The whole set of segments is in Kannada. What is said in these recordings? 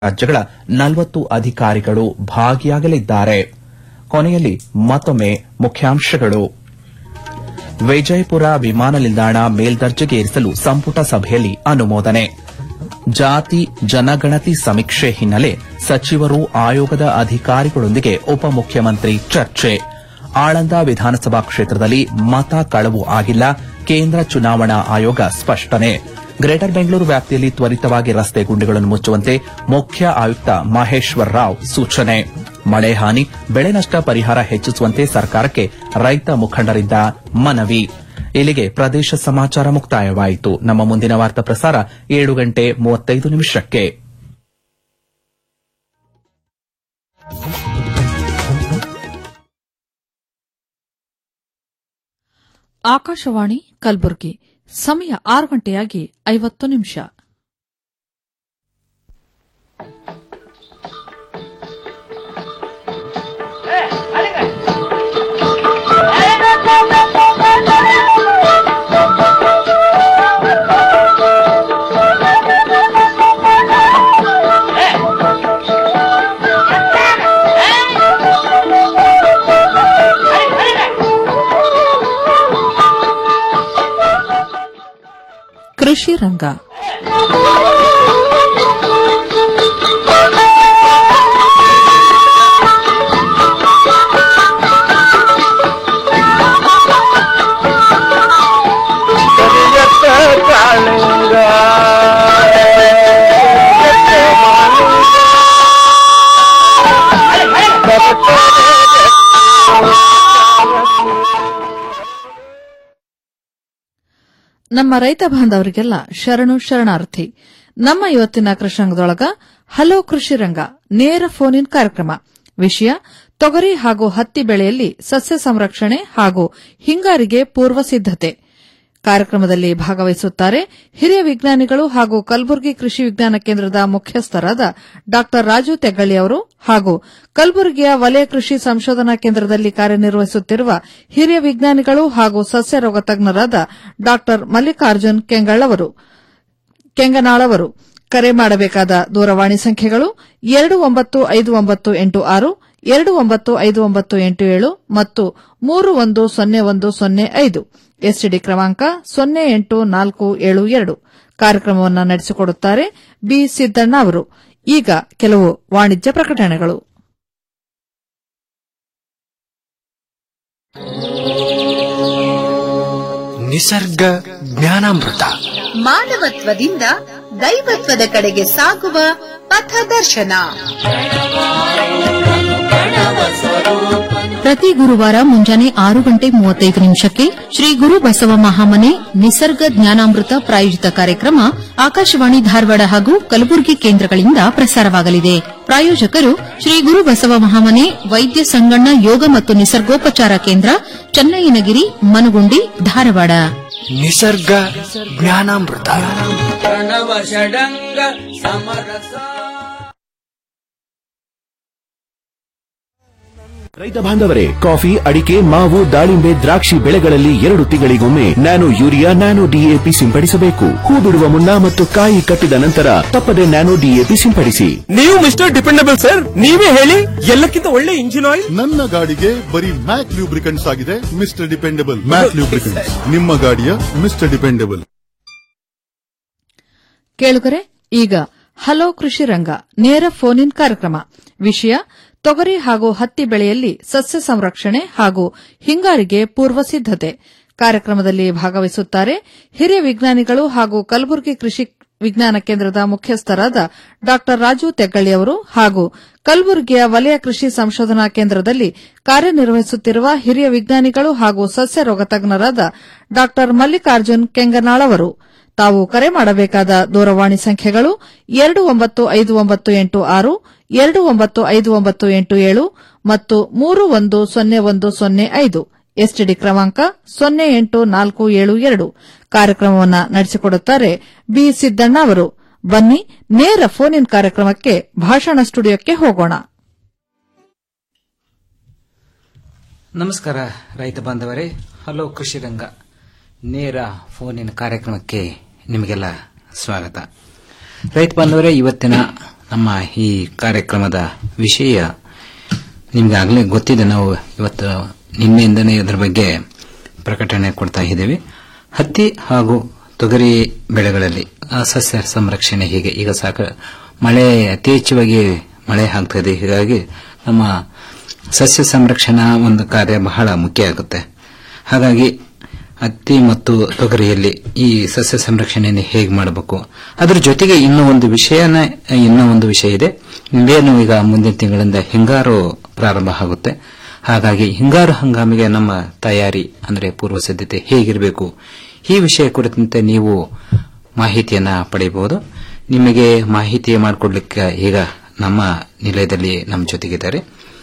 ರಾಜ್ಯಗಳ ನಲವತ್ತು ಅಧಿಕಾರಿಗಳು ಭಾಗಿಯಾಗಲಿದ್ದಾರೆ ಕೊನೆಯಲ್ಲಿ ಮತ್ತೊಮ್ಮೆ ಮುಖ್ಯಾಂಶಗಳು ವಿಜಯಪುರ ವಿಮಾನ ನಿಲ್ದಾಣ ಮೇಲ್ದರ್ಜೆಗೇರಿಸಲು ಸಂಪುಟ ಸಭೆಯಲ್ಲಿ ಅನುಮೋದನೆ ಜಾತಿ ಜನಗಣತಿ ಸಮೀಕ್ಷೆ ಹಿನ್ನೆಲೆ ಸಚಿವರು ಆಯೋಗದ ಅಧಿಕಾರಿಗಳೊಂದಿಗೆ ಉಪಮುಖ್ಯಮಂತ್ರಿ ಚರ್ಚೆ ಆಳಂದ ವಿಧಾನಸಭಾ ಕ್ಷೇತ್ರದಲ್ಲಿ ಮತ ಕಳವು ಆಗಿಲ್ಲ ಕೇಂದ್ರ ಚುನಾವಣಾ ಆಯೋಗ ಸ್ಪಷ್ಟನೆ ಗ್ರೇಟರ್ ಬೆಂಗಳೂರು ವ್ಯಾಪ್ತಿಯಲ್ಲಿ ತ್ವರಿತವಾಗಿ ರಸ್ತೆ ಗುಂಡಿಗಳನ್ನು ಮುಚ್ಚುವಂತೆ ಮುಖ್ಯ ಆಯುಕ್ತ ಮಹೇಶ್ವರ್ ರಾವ್ ಸೂಚನೆ ಮಳೆ ಹಾನಿ ಬೆಳೆ ನಷ್ಟ ಪರಿಹಾರ ಹೆಚ್ಚಿಸುವಂತೆ ಸರ್ಕಾರಕ್ಕೆ ರೈತ ಮುಖಂಡರಿಂದ ಮನವಿ ಇಲ್ಲಿಗೆ ಪ್ರದೇಶ ಸಮಾಚಾರ ಮುಕ್ತಾಯವಾಯಿತು ನಮ್ಮ ಮುಂದಿನ ವಾರ್ತಾ ಪ್ರಸಾರ ಏಳು ಗಂಟೆ ಮೂವತ್ತೈದು ನಿಮಿಷಕ್ಕೆ ಆಕಾಶವಾಣಿ ಕಲಬುರಗಿ ಸಮಯ ಆರು ಗಂಟೆಯಾಗಿ ಐವತ್ತು ನಿಮಿಷ ಕೃಷಿ ರಂಗ ಕರಿಯತ್ತ ಕಾಳಿಂಗ ನಮ್ಮ ರೈತ ಬಾಂಧವರಿಗೆಲ್ಲ ಶರಣು ಶರಣಾರ್ಥಿ ನಮ್ಮ ಇವತ್ತಿನ ಕೃಷ್ಣಾಂಗದೊಳಗ ಹಲೋ ಕೃಷಿ ರಂಗ ನೇರ ಫೋನ್ ಇನ್ ಕಾರ್ಯಕ್ರಮ ವಿಷಯ ತೊಗರಿ ಹಾಗೂ ಹತ್ತಿ ಬೆಳೆಯಲ್ಲಿ ಸಸ್ಯ ಸಂರಕ್ಷಣೆ ಹಾಗೂ ಹಿಂಗಾರಿಗೆ ಪೂರ್ವ ಸಿದ್ದತೆ ಕಾರ್ಯಕ್ರಮದಲ್ಲಿ ಭಾಗವಹಿಸುತ್ತಾರೆ ಹಿರಿಯ ವಿಜ್ಞಾನಿಗಳು ಹಾಗೂ ಕಲಬುರಗಿ ಕೃಷಿ ವಿಜ್ಞಾನ ಕೇಂದ್ರದ ಮುಖ್ಯಸ್ಥರಾದ ಡಾ ರಾಜು ತೆಗ್ಗಳಿ ಅವರು ಹಾಗೂ ಕಲಬುರಗಿಯ ವಲಯ ಕೃಷಿ ಸಂಶೋಧನಾ ಕೇಂದ್ರದಲ್ಲಿ ಕಾರ್ಯನಿರ್ವಹಿಸುತ್ತಿರುವ ಹಿರಿಯ ವಿಜ್ಞಾನಿಗಳು ಹಾಗೂ ಸಸ್ಯ ರೋಗ ತಜ್ಞರಾದ ಡಾ ಮಲ್ಲಿಕಾರ್ಜುನ್ ಕೆಂಗಳ್ ಅವರು ಕೆಂಗನಾಳವರು ಕರೆ ಮಾಡಬೇಕಾದ ದೂರವಾಣಿ ಸಂಖ್ಯೆಗಳು ಎರಡು ಒಂಬತ್ತು ಐದು ಒಂಬತ್ತು ಎಂಟು ಆರು ಎರಡು ಒಂಬತ್ತು ಐದು ಒಂಬತ್ತು ಎಂಟು ಏಳು ಮತ್ತು ಮೂರು ಒಂದು ಸೊನ್ನೆ ಒಂದು ಸೊನ್ನೆ ಐದು ಎಸ್ಟಿಡಿ ಕ್ರಮಾಂಕ ಸೊನ್ನೆ ಎಂಟು ನಾಲ್ಕು ಏಳು ಎರಡು ಕಾರ್ಯಕ್ರಮವನ್ನು ನಡೆಸಿಕೊಡುತ್ತಾರೆ ಬಿ ಸಿದ್ದಣ್ಣ ಅವರು ಈಗ ಕೆಲವು ವಾಣಿಜ್ಯ ಪ್ರಕಟಣೆಗಳು ನಿಸರ್ಗ ಜ್ಞಾನಾಮೃತ ಮಾನವತ್ವದಿಂದ ದೈವತ್ವದ ಕಡೆಗೆ ಸಾಗುವ ಪಥದರ್ಶನ ಪ್ರತಿ ಗುರುವಾರ ಮುಂಜಾನೆ ಆರು ಗಂಟೆ ಮೂವತ್ತೈದು ನಿಮಿಷಕ್ಕೆ ಶ್ರೀ ಗುರು ಬಸವ ಮಹಾಮನೆ ನಿಸರ್ಗ ಜ್ಞಾನಾಮೃತ ಪ್ರಾಯೋಜಿತ ಕಾರ್ಯಕ್ರಮ ಆಕಾಶವಾಣಿ ಧಾರವಾಡ ಹಾಗೂ ಕಲಬುರಗಿ ಕೇಂದ್ರಗಳಿಂದ ಪ್ರಸಾರವಾಗಲಿದೆ ಪ್ರಾಯೋಜಕರು ಶ್ರೀ ಗುರು ಬಸವ ಮಹಾಮನೆ ವೈದ್ಯ ಸಂಗಣ್ಣ ಯೋಗ ಮತ್ತು ನಿಸರ್ಗೋಪಚಾರ ಕೇಂದ್ರ ಚನ್ನಯ್ಯನಗಿರಿ ಮನಗುಂಡಿ ಧಾರವಾಡ ನಿಸರ್ಗ ಜ್ಞಾನಾಮೃತ ಪ್ರಣವ ಷಡಂಗ ಸಮರಸ ರೈತ ಬಾಂಧವರೇ ಕಾಫಿ ಅಡಿಕೆ ಮಾವು ದಾಳಿಂಬೆ ದ್ರಾಕ್ಷಿ ಬೆಳೆಗಳಲ್ಲಿ ಎರಡು ತಿಂಗಳಿಗೊಮ್ಮೆ ನ್ಯಾನೋ ಯೂರಿಯಾ ನ್ಯಾನೋ ಡಿಎಪಿ ಸಿಂಪಡಿಸಬೇಕು ಹೂ ಬಿಡುವ ಮುನ್ನ ಮತ್ತು ಕಾಯಿ ಕಟ್ಟಿದ ನಂತರ ತಪ್ಪದೆ ನ್ಯಾನೋ ಡಿಎಪಿ ಸಿಂಪಡಿಸಿ ನೀವು ಮಿಸ್ಟರ್ ಡಿಪೆಂಡಬಲ್ ಸರ್ ನೀವೇ ಹೇಳಿ ಎಲ್ಲಕ್ಕಿಂತ ಒಳ್ಳೆ ಇಂಜಿನ್ ಆಯಿಲ್ ನನ್ನ ಗಾಡಿಗೆ ಬರೀ ಮ್ಯಾಕ್ ಲೂಬ್ರಿಕೆಂಟ್ಸ್ ಆಗಿದೆ ಮಿಸ್ಟರ್ ಡಿಪೆಂಡಬಲ್ ಮ್ಯಾಕ್ ಲೂಬ್ರಿಕೆಂಟ್ಸ್ ನಿಮ್ಮ ಗಾಡಿಯ ಮಿಸ್ಟರ್ ಡಿಪೆಂಡಬಲ್ ಕೇಳುಗರೆ ಈಗ ಹಲೋ ಕೃಷಿ ರಂಗ ನೇರ ಫೋನ್ ಇನ್ ಕಾರ್ಯಕ್ರಮ ವಿಷಯ ತೊಗರಿ ಹಾಗೂ ಹತ್ತಿ ಬೆಳೆಯಲ್ಲಿ ಸಸ್ಯ ಸಂರಕ್ಷಣೆ ಹಾಗೂ ಹಿಂಗಾರಿಗೆ ಪೂರ್ವ ಸಿದ್ದತೆ ಕಾರ್ಯಕ್ರಮದಲ್ಲಿ ಭಾಗವಹಿಸುತ್ತಾರೆ ಹಿರಿಯ ವಿಜ್ಞಾನಿಗಳು ಹಾಗೂ ಕಲಬುರಗಿ ಕೃಷಿ ವಿಜ್ಞಾನ ಕೇಂದ್ರದ ಮುಖ್ಯಸ್ಥರಾದ ಡಾ ರಾಜು ತೆಗ್ಗಳಿ ಅವರು ಹಾಗೂ ಕಲಬುರಗಿಯ ವಲಯ ಕೃಷಿ ಸಂಶೋಧನಾ ಕೇಂದ್ರದಲ್ಲಿ ಕಾರ್ಯನಿರ್ವಹಿಸುತ್ತಿರುವ ಹಿರಿಯ ವಿಜ್ಞಾನಿಗಳು ಹಾಗೂ ಸಸ್ಯ ರೋಗ ತಜ್ಞರಾದ ಡಾ ಮಲ್ಲಿಕಾರ್ಜುನ್ ಕೆಂಗನಾಳ್ ಅವರು ತಾವು ಕರೆ ಮಾಡಬೇಕಾದ ದೂರವಾಣಿ ಸಂಖ್ಯೆಗಳು ಎರಡು ಒಂಬತ್ತು ಐದು ಒಂಬತ್ತು ಎಂಟು ಆರು ಎರಡು ಒಂಬತ್ತು ಐದು ಒಂಬತ್ತು ಎಂಟು ಏಳು ಮತ್ತು ಮೂರು ಒಂದು ಸೊನ್ನೆ ಒಂದು ಸೊನ್ನೆ ಐದು ಎಸ್ಟಿಡಿ ಕ್ರಮಾಂಕ ಸೊನ್ನೆ ಎಂಟು ನಾಲ್ಕು ಏಳು ಎರಡು ಕಾರ್ಯಕ್ರಮವನ್ನು ನಡೆಸಿಕೊಡುತ್ತಾರೆ ಬಿ ಸಿದ್ದಣ್ಣ ಅವರು ಬನ್ನಿ ನೇರ ಫೋನ್ ಇನ್ ಕಾರ್ಯಕ್ರಮಕ್ಕೆ ಭಾಷಣ ಸ್ಟುಡಿಯೋಕ್ಕೆ ಹೋಗೋಣ ನಮಸ್ಕಾರ ರೈತ ಬಾಂಧವರೇ ಹಲೋ ಕೃಷಿ ರಂಗ ನೇರ ಫೋನಿನ ಕಾರ್ಯಕ್ರಮಕ್ಕೆ ನಿಮಗೆಲ್ಲ ಸ್ವಾಗತ ರೈತ ಬಾಂಧವರೇ ಇವತ್ತಿನ ನಮ್ಮ ಈ ಕಾರ್ಯಕ್ರಮದ ವಿಷಯ ನಿಮ್ಗೆ ಆಗಲೇ ಗೊತ್ತಿದೆ ನಾವು ಇವತ್ತು ನಿನ್ನೆಯಿಂದನೇ ಇದರ ಬಗ್ಗೆ ಪ್ರಕಟಣೆ ಕೊಡ್ತಾ ಇದ್ದೇವೆ ಹತ್ತಿ ಹಾಗೂ ತೊಗರಿ ಬೆಳೆಗಳಲ್ಲಿ ಆ, ಸಸ್ಯ ಸಂರಕ್ಷಣೆ ಹೀಗೆ ಈಗ ಸಾಕ ಮಳೆ ಯಥೇಚ್ಛವಾಗಿ ಮಳೆ ಆಗ್ತದೆ ಹೀಗಾಗಿ ನಮ್ಮ ಸಸ್ಯ ಸಂರಕ್ಷಣಾ ಒಂದು ಕಾರ್ಯ ಬಹಳ ಮುಖ್ಯ ಆಗುತ್ತೆ ಹಾಗಾಗಿ ಹತ್ತಿ ಮತ್ತು ತೊಗರಿಯಲ್ಲಿ ಈ ಸಸ್ಯ ಸಂರಕ್ಷಣೆಯನ್ನು ಹೇಗೆ ಮಾಡಬೇಕು ಅದರ ಜೊತೆಗೆ ಇನ್ನೂ ಒಂದು ವಿಷಯನ ಇನ್ನೂ ಒಂದು ವಿಷಯ ಇದೆ ಇನ್ನೇನು ಈಗ ಮುಂದಿನ ತಿಂಗಳಿಂದ ಹಿಂಗಾರು ಪ್ರಾರಂಭ ಆಗುತ್ತೆ ಹಾಗಾಗಿ ಹಿಂಗಾರು ಹಂಗಾಮಿಗೆ ನಮ್ಮ ತಯಾರಿ ಅಂದರೆ ಪೂರ್ವ ಸಿದ್ಧತೆ ಹೇಗಿರಬೇಕು ಈ ವಿಷಯ ಕುರಿತಂತೆ ನೀವು ಮಾಹಿತಿಯನ್ನ ಪಡೆಯಬಹುದು ನಿಮಗೆ ಮಾಹಿತಿ ಮಾಡಿಕೊಡ್ಲಿಕ್ಕೆ ಈಗ ನಮ್ಮ ನಿಲಯದಲ್ಲಿ ನಮ್ಮ ಜೊತೆಗಿದ್ದಾರೆ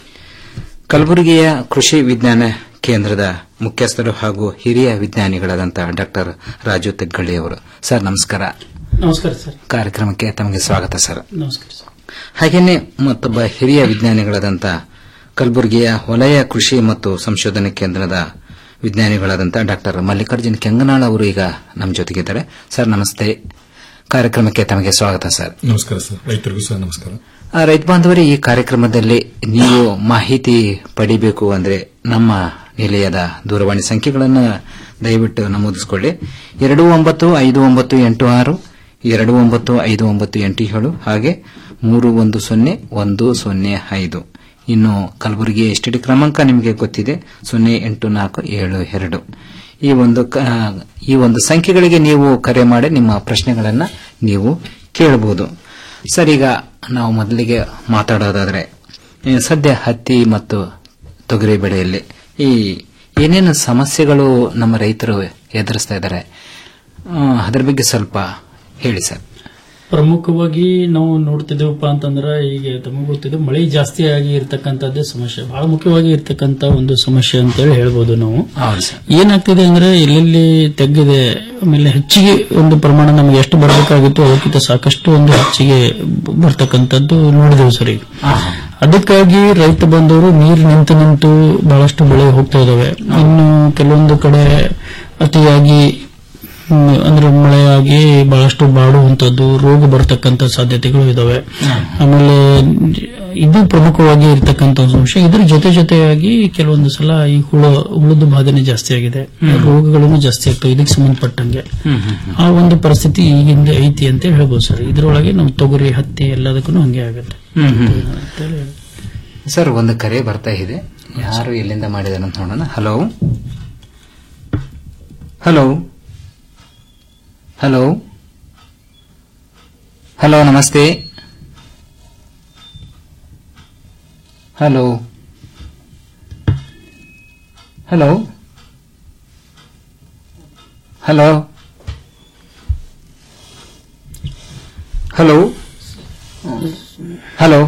ಕಲಬುರಗಿಯ ಕೃಷಿ ವಿಜ್ಞಾನ ಕೇಂದ್ರದ ಮುಖ್ಯಸ್ಥರು ಹಾಗೂ ಹಿರಿಯ ವಿಜ್ಞಾನಿಗಳಾದಂತಹ ಡಾಕ್ಟರ್ ರಾಜು ತೆಗ್ಗಳ್ಳಿ ಅವರು ಸರ್ ನಮಸ್ಕಾರ ನಮಸ್ಕಾರ ಸರ್ ಕಾರ್ಯಕ್ರಮಕ್ಕೆ ತಮಗೆ ಸ್ವಾಗತ ಸರ್ ನಮಸ್ಕಾರ ಸರ್ ಹಾಗೇನೆ ಮತ್ತೊಬ್ಬ ಹಿರಿಯ ವಿಜ್ಞಾನಿಗಳಾದಂಥ ಕಲಬುರಗಿಯ ವಲಯ ಕೃಷಿ ಮತ್ತು ಸಂಶೋಧನೆ ಕೇಂದ್ರದ ವಿಜ್ಞಾನಿಗಳಾದಂಥ ಡಾಕ್ಟರ್ ಮಲ್ಲಿಕಾರ್ಜುನ್ ಕೆಂಗನಾಳ್ ಅವರು ಈಗ ನಮ್ಮ ಜೊತೆಗಿದ್ದಾರೆ ಸರ್ ನಮಸ್ತೆ ಕಾರ್ಯಕ್ರಮಕ್ಕೆ ತಮಗೆ ಸ್ವಾಗತ ಸರ್ ನಮಸ್ಕಾರ ಸರ್ ರೈತರಿಗೂ ಸಹ ನಮಸ್ಕಾರ ಆ, ರೈತ ಬಾಂಧವರೇ ಈ ಕಾರ್ಯಕ್ರಮದಲ್ಲಿ ನೀವು ಮಾಹಿತಿ ಪಡಿಬೇಕು ಅಂದ್ರೆ ನಮ್ಮ ನಿಲಯದ ದೂರವಾಣಿ ಸಂಖ್ಯೆಗಳನ್ನು ದಯವಿಟ್ಟು ನಮೂದಿಸಿಕೊಳ್ಳಿ ಎರಡು ಒಂಬತ್ತು ಐದು ಒಂಬತ್ತು ಎಂಟು ಆರು ಎರಡು ಒಂಬತ್ತು ಐದು ಒಂಬತ್ತು ಎಂಟು ಏಳು ಹಾಗೆ ಮೂರು ಒಂದು ಸೊನ್ನೆ ಒಂದು ಸೊನ್ನೆ ಐದು ಇನ್ನು ಕಲಬುರಗಿ ಎಸ್ಟಿಡಿ ಕ್ರಮಾಂಕ ನಿಮಗೆ ಗೊತ್ತಿದೆ ಸೊನ್ನೆ ಎಂಟು ನಾಲ್ಕು ಏಳು ಎರಡು ಈ ಒಂದು ಕ- ಈ ಒಂದು ಸಂಖ್ಯೆಗಳಿಗೆ ನೀವು ಕರೆ ಮಾಡಿ ನಿಮ್ಮ ಪ್ರಶ್ನೆಗಳನ್ನ ನೀವು ಕೇಳಬಹುದು ಸರ್ ಈಗ ನಾವು ಮೊದಲಿಗೆ ಮಾತಾಡೋದಾದ್ರೆ ಈ ಸದ್ಯ ಹತ್ತಿ ಮತ್ತು ತೊಗರಿ ಬೆಳೆಯಲ್ಲಿ ಈ ಏನೇನು ಸಮಸ್ಯೆಗಳು ನಮ್ಮ ರೈತರು ಎದುರಿಸ್ತಾ ಇದ್ದಾರೆ ಆ, ಅದರ ಬಗ್ಗೆ ಸ್ವಲ್ಪ ಹೇಳಿ ಸರ್ ಪ್ರಮುಖವಾಗಿ ನಾವು ನೋಡ್ತಿದ್ದೇವಪ್ಪ ಅಂತಂದ್ರೆ ಈಗ ತಮಗೆ ಗೊತ್ತಿದೆ ಮಳೆ ಜಾಸ್ತಿ ಆಗಿ ಇರ್ತಕ್ಕಂಥದ್ದೇ ಸಮಸ್ಯೆ ಬಹಳ ಮುಖ್ಯವಾಗಿ ಇರ್ತಕ್ಕಂಥ ಒಂದು ಸಮಸ್ಯೆ ಅಂತೇಳಿ ಹೇಳ್ಬೋದು ನಾವು ಹೌದು ಸರ್ ಏನಾಗ್ತಿದೆ ಅಂದ್ರೆ ಎಲ್ಲೆಲ್ಲಿ ತೆಗ್ಗಿದೆ ಆಮೇಲೆ ಹೆಚ್ಚಿಗೆ ಒಂದು ಪ್ರಮಾಣ ನಮಗೆ ಎಷ್ಟು ಬರಬೇಕಾಗಿತ್ತು ಅದಕ್ಕಿಂತ ಸಾಕಷ್ಟು ಒಂದು ಹೆಚ್ಚಿಗೆ ಬ- ಬರ್ತಕ್ಕಂಥದ್ದು ನೋಡಿದೆವು ಸರ್ ಈಗ ಅದಕ್ಕಾಗಿ ರೈತ ಬಂದವರು ನೀರು ನಿಂತು ನಿಂತು ಬಹಳಷ್ಟು ಬೆಳೆ ಹೋಗ್ತಾ ಇದಾವೆ ಇನ್ನು ಕೆಲವೊಂದು ಕಡೆ ಅತಿಯಾಗಿ ಹ್ಮ್, ಅಂದ್ರೆ ಮಳೆಯಾಗಿ ಬಹಳಷ್ಟು ಬಾಡುವಂತದ್ದು ರೋಗ ಬರ್ತಕ್ಕಂಥ ಸಾಧ್ಯತೆಗಳು ಇದಾವೆ ಆಮೇಲೆ ಇದು ಪ್ರಮುಖವಾಗಿ ಇರ್ತಕ್ಕಂಥ ಒಂದು ಸಮಸ್ಯೆ ಇದರ ಜೊತೆ ಜೊತೆಯಾಗಿ ಕೆಲವೊಂದು ಸಲ ಈ ಹುಳ ಹುಳದ ಬಾಧನೆ ಜಾಸ್ತಿ ಆಗಿದೆ ರೋಗಗಳನ್ನು ಜಾಸ್ತಿ ಆಗ್ತವೆ ಇದಕ್ಕೆ ಸಂಬಂಧಪಟ್ಟಂಗೆ ಆ ಒಂದು ಪರಿಸ್ಥಿತಿ ಈಗಿಂದ ಐತಿ ಅಂತ ಹೇಳ್ಬೋದು ಸರ್ ಇದರೊಳಗೆ ನಮ್ಮ ತೊಗರಿ ಹತ್ತಿ ಎಲ್ಲದಕ್ಕೂ ಹಂಗೆ ಆಗುತ್ತೆ ಅಂತೇಳಿ ಸರ್ ಒಂದು ಕರೆ ಬರ್ತಾ ಇದೆ ಯಾರು ಎಲ್ಲಿಂದ ಮಾಡಿದಾರೆ ಅಂತ ನೋಡೋಣ hello hello hello hello namaste hello hello hello hello hello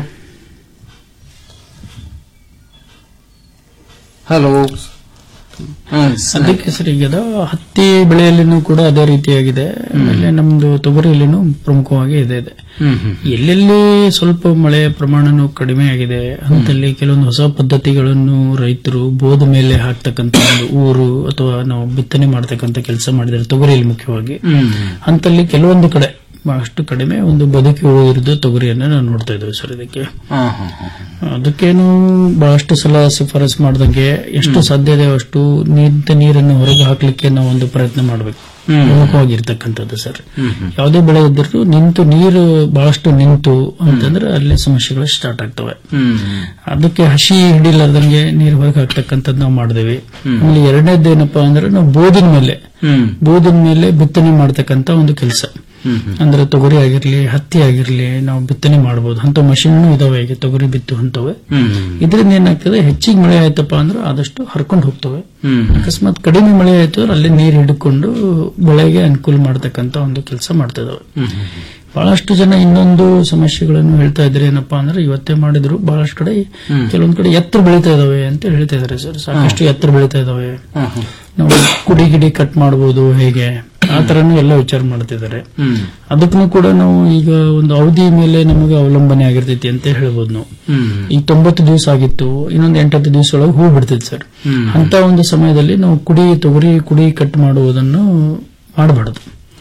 hello ಅದಕ್ಕೆ ಸರ್ ಈಗ ಅದು ಹತ್ತಿ ಬೆಳೆಯಲ್ಲಿನೂ ಕೂಡ ಅದೇ ರೀತಿಯಾಗಿದೆ ಆಮೇಲೆ ನಮ್ದು ತೊಗರಿಯಲ್ಲಿನೂ ಪ್ರಮುಖವಾಗಿ ಇದೆ ಇದೆ ಎಲ್ಲೆಲ್ಲಿ ಸ್ವಲ್ಪ ಮಳೆ ಪ್ರಮಾಣನೂ ಕಡಿಮೆ ಆಗಿದೆ ಅಂತಲ್ಲಿ ಕೆಲವೊಂದು ಹೊಸ ಪದ್ಧತಿಗಳನ್ನು ರೈತರು ಬೋದ ಮೇಲೆ ಹಾಕ್ತಕ್ಕಂಥ ಒಂದು ಊರು ಅಥವಾ ನಾವು ಬಿತ್ತನೆ ಮಾಡ್ತಕ್ಕಂಥ ಕೆಲಸ ಮಾಡಿದ್ದಾರೆ ತೊಗರಿಯಲ್ಲಿ ಮುಖ್ಯವಾಗಿ ಅಂತಲ್ಲಿ ಕೆಲವೊಂದು ಕಡೆ ಬಹಳಷ್ಟು ಕಡಿಮೆ ಒಂದು ಬದುಕಿ ಉಳಿದಿರೋದು ತೊಗರಿಯನ್ನ ನಾವು ನೋಡ್ತಾ ಇದ್ದೇವೆ ಸರ್ ಇದಕ್ಕೆ ಅದಕ್ಕೇನು ಬಹಳಷ್ಟು ಸಲ ಶಿಫಾರಸ್ ಮಾಡ್ದಂಗೆ ಎಷ್ಟು ಸಾಧ್ಯ ಇದೆ ಅಷ್ಟು ನಿಂತ ನೀರನ್ನು ಹೊರಗೆ ಹಾಕ್ಲಿಕ್ಕೆ ನಾವು ಒಂದು ಪ್ರಯತ್ನ ಮಾಡಬೇಕು ಪ್ರಮುಖವಾಗಿರ್ತಕ್ಕಂಥದ್ದು ಸರ್ ಯಾವುದೇ ಬೆಳೆ ಇದ್ದರೂ ನಿಂತು ನೀರು ಬಹಳಷ್ಟು ನಿಂತು ಅಂತಂದ್ರೆ ಅಲ್ಲಿ ಸಮಸ್ಯೆಗಳು ಸ್ಟಾರ್ಟ್ ಆಗ್ತವೆ ಅದಕ್ಕೆ ಹಸಿ ಹಿಡಿಲಾರ್ದಂಗೆ ನೀರು ಹೊರಗೆ ಹಾಕ್ತಕ್ಕಂಥದ್ದು ನಾವು ಮಾಡಿದೇವಿ ಆಮೇಲೆ ಎರಡನೇದ್ದು ಏನಪ್ಪಾ ಅಂದ್ರೆ ನಾವು ಬೋದಿನ ಮೇಲೆ ಬೋದಿನ ಮೇಲೆ ಬಿತ್ತನೆ ಮಾಡ್ತಕ್ಕಂಥ ಒಂದು ಕೆಲಸ ಅಂದ್ರೆ ತೊಗರಿ ಆಗಿರ್ಲಿ ಹತ್ತಿ ಆಗಿರ್ಲಿ ನಾವು ಬಿತ್ತನೆ ಮಾಡಬಹುದು ಅಂತ ಮಷಿನ್ ಇದಾವೆ ಈಗ ತೊಗರಿ ಬಿತ್ತು ಅಂತವೆ ಇದರಿಂದ ಏನಾಗ್ತದೆ ಹೆಚ್ಚಿಗೆ ಮಳೆ ಆಯ್ತಪ್ಪ ಅಂದ್ರೆ ಆದಷ್ಟು ಹರ್ಕೊಂಡು ಹೋಗ್ತವೆ ಅಕಸ್ಮಾತ್ ಕಡಿಮೆ ಮಳೆ ಆಯ್ತು ಅಂದ್ರೆ ಅಲ್ಲಿ ನೀರು ಹಿಡ್ಕೊಂಡು ಬೆಳೆಗೆ ಅನುಕೂಲ ಮಾಡತಕ್ಕಂತ ಒಂದು ಕೆಲಸ ಮಾಡ್ತಾ ಇದಾವೆ ಬಹಳಷ್ಟು ಜನ ಇನ್ನೊಂದು ಸಮಸ್ಯೆಗಳನ್ನು ಹೇಳ್ತಾ ಇದ್ರೆ ಏನಪ್ಪಾ ಅಂದ್ರೆ ಇವತ್ತೇ ಮಾಡಿದ್ರು ಬಹಳಷ್ಟು ಕಡೆ ಕೆಲವೊಂದ್ ಕಡೆ ಎತ್ತರ ಬೆಳೀತಾ ಇದಾವೆ ಅಂತ ಹೇಳ್ತಾ ಇದಾರೆ ಸರ್ ಸಾಕಷ್ಟು ಎತ್ತರ ಬೆಳೀತಾ ಇದಾವೆ ನಾವು ಕುಡಿ ಗಿಡಿ ಕಟ್ ಮಾಡಬಹುದು ಹೇಗೆ ಆ ತರನು ಎಲ್ಲ ವಿಚಾರ ಮಾಡ್ತಿದ್ದಾರೆ ಅದಕ್ಕೂ ಕೂಡ ನಾವು ಈಗ ಒಂದು ಅವಧಿ ಮೇಲೆ ನಮಗೆ ಅವಲಂಬನೆ ಆಗಿರ್ತೈತಿ ಅಂತ ಹೇಳ್ಬೋದು ನಾವು ಈಗ ತೊಂಬತ್ತು ದಿವಸ ಆಗಿತ್ತು ಇನ್ನೊಂದು ಎಂಟತ್ತು ದಿವಸ ಒಳಗೆ ಹೂ ಬಿಡ್ತೈತಿ ಸರ್ ಅಂತ ಒಂದು ಸಮಯದಲ್ಲಿ ನಾವು ಕುಡಿ ತೊಗರಿ ಕುಡಿ ಕಟ್ ಮಾಡುವುದನ್ನು ಮಾಡಬಾರದು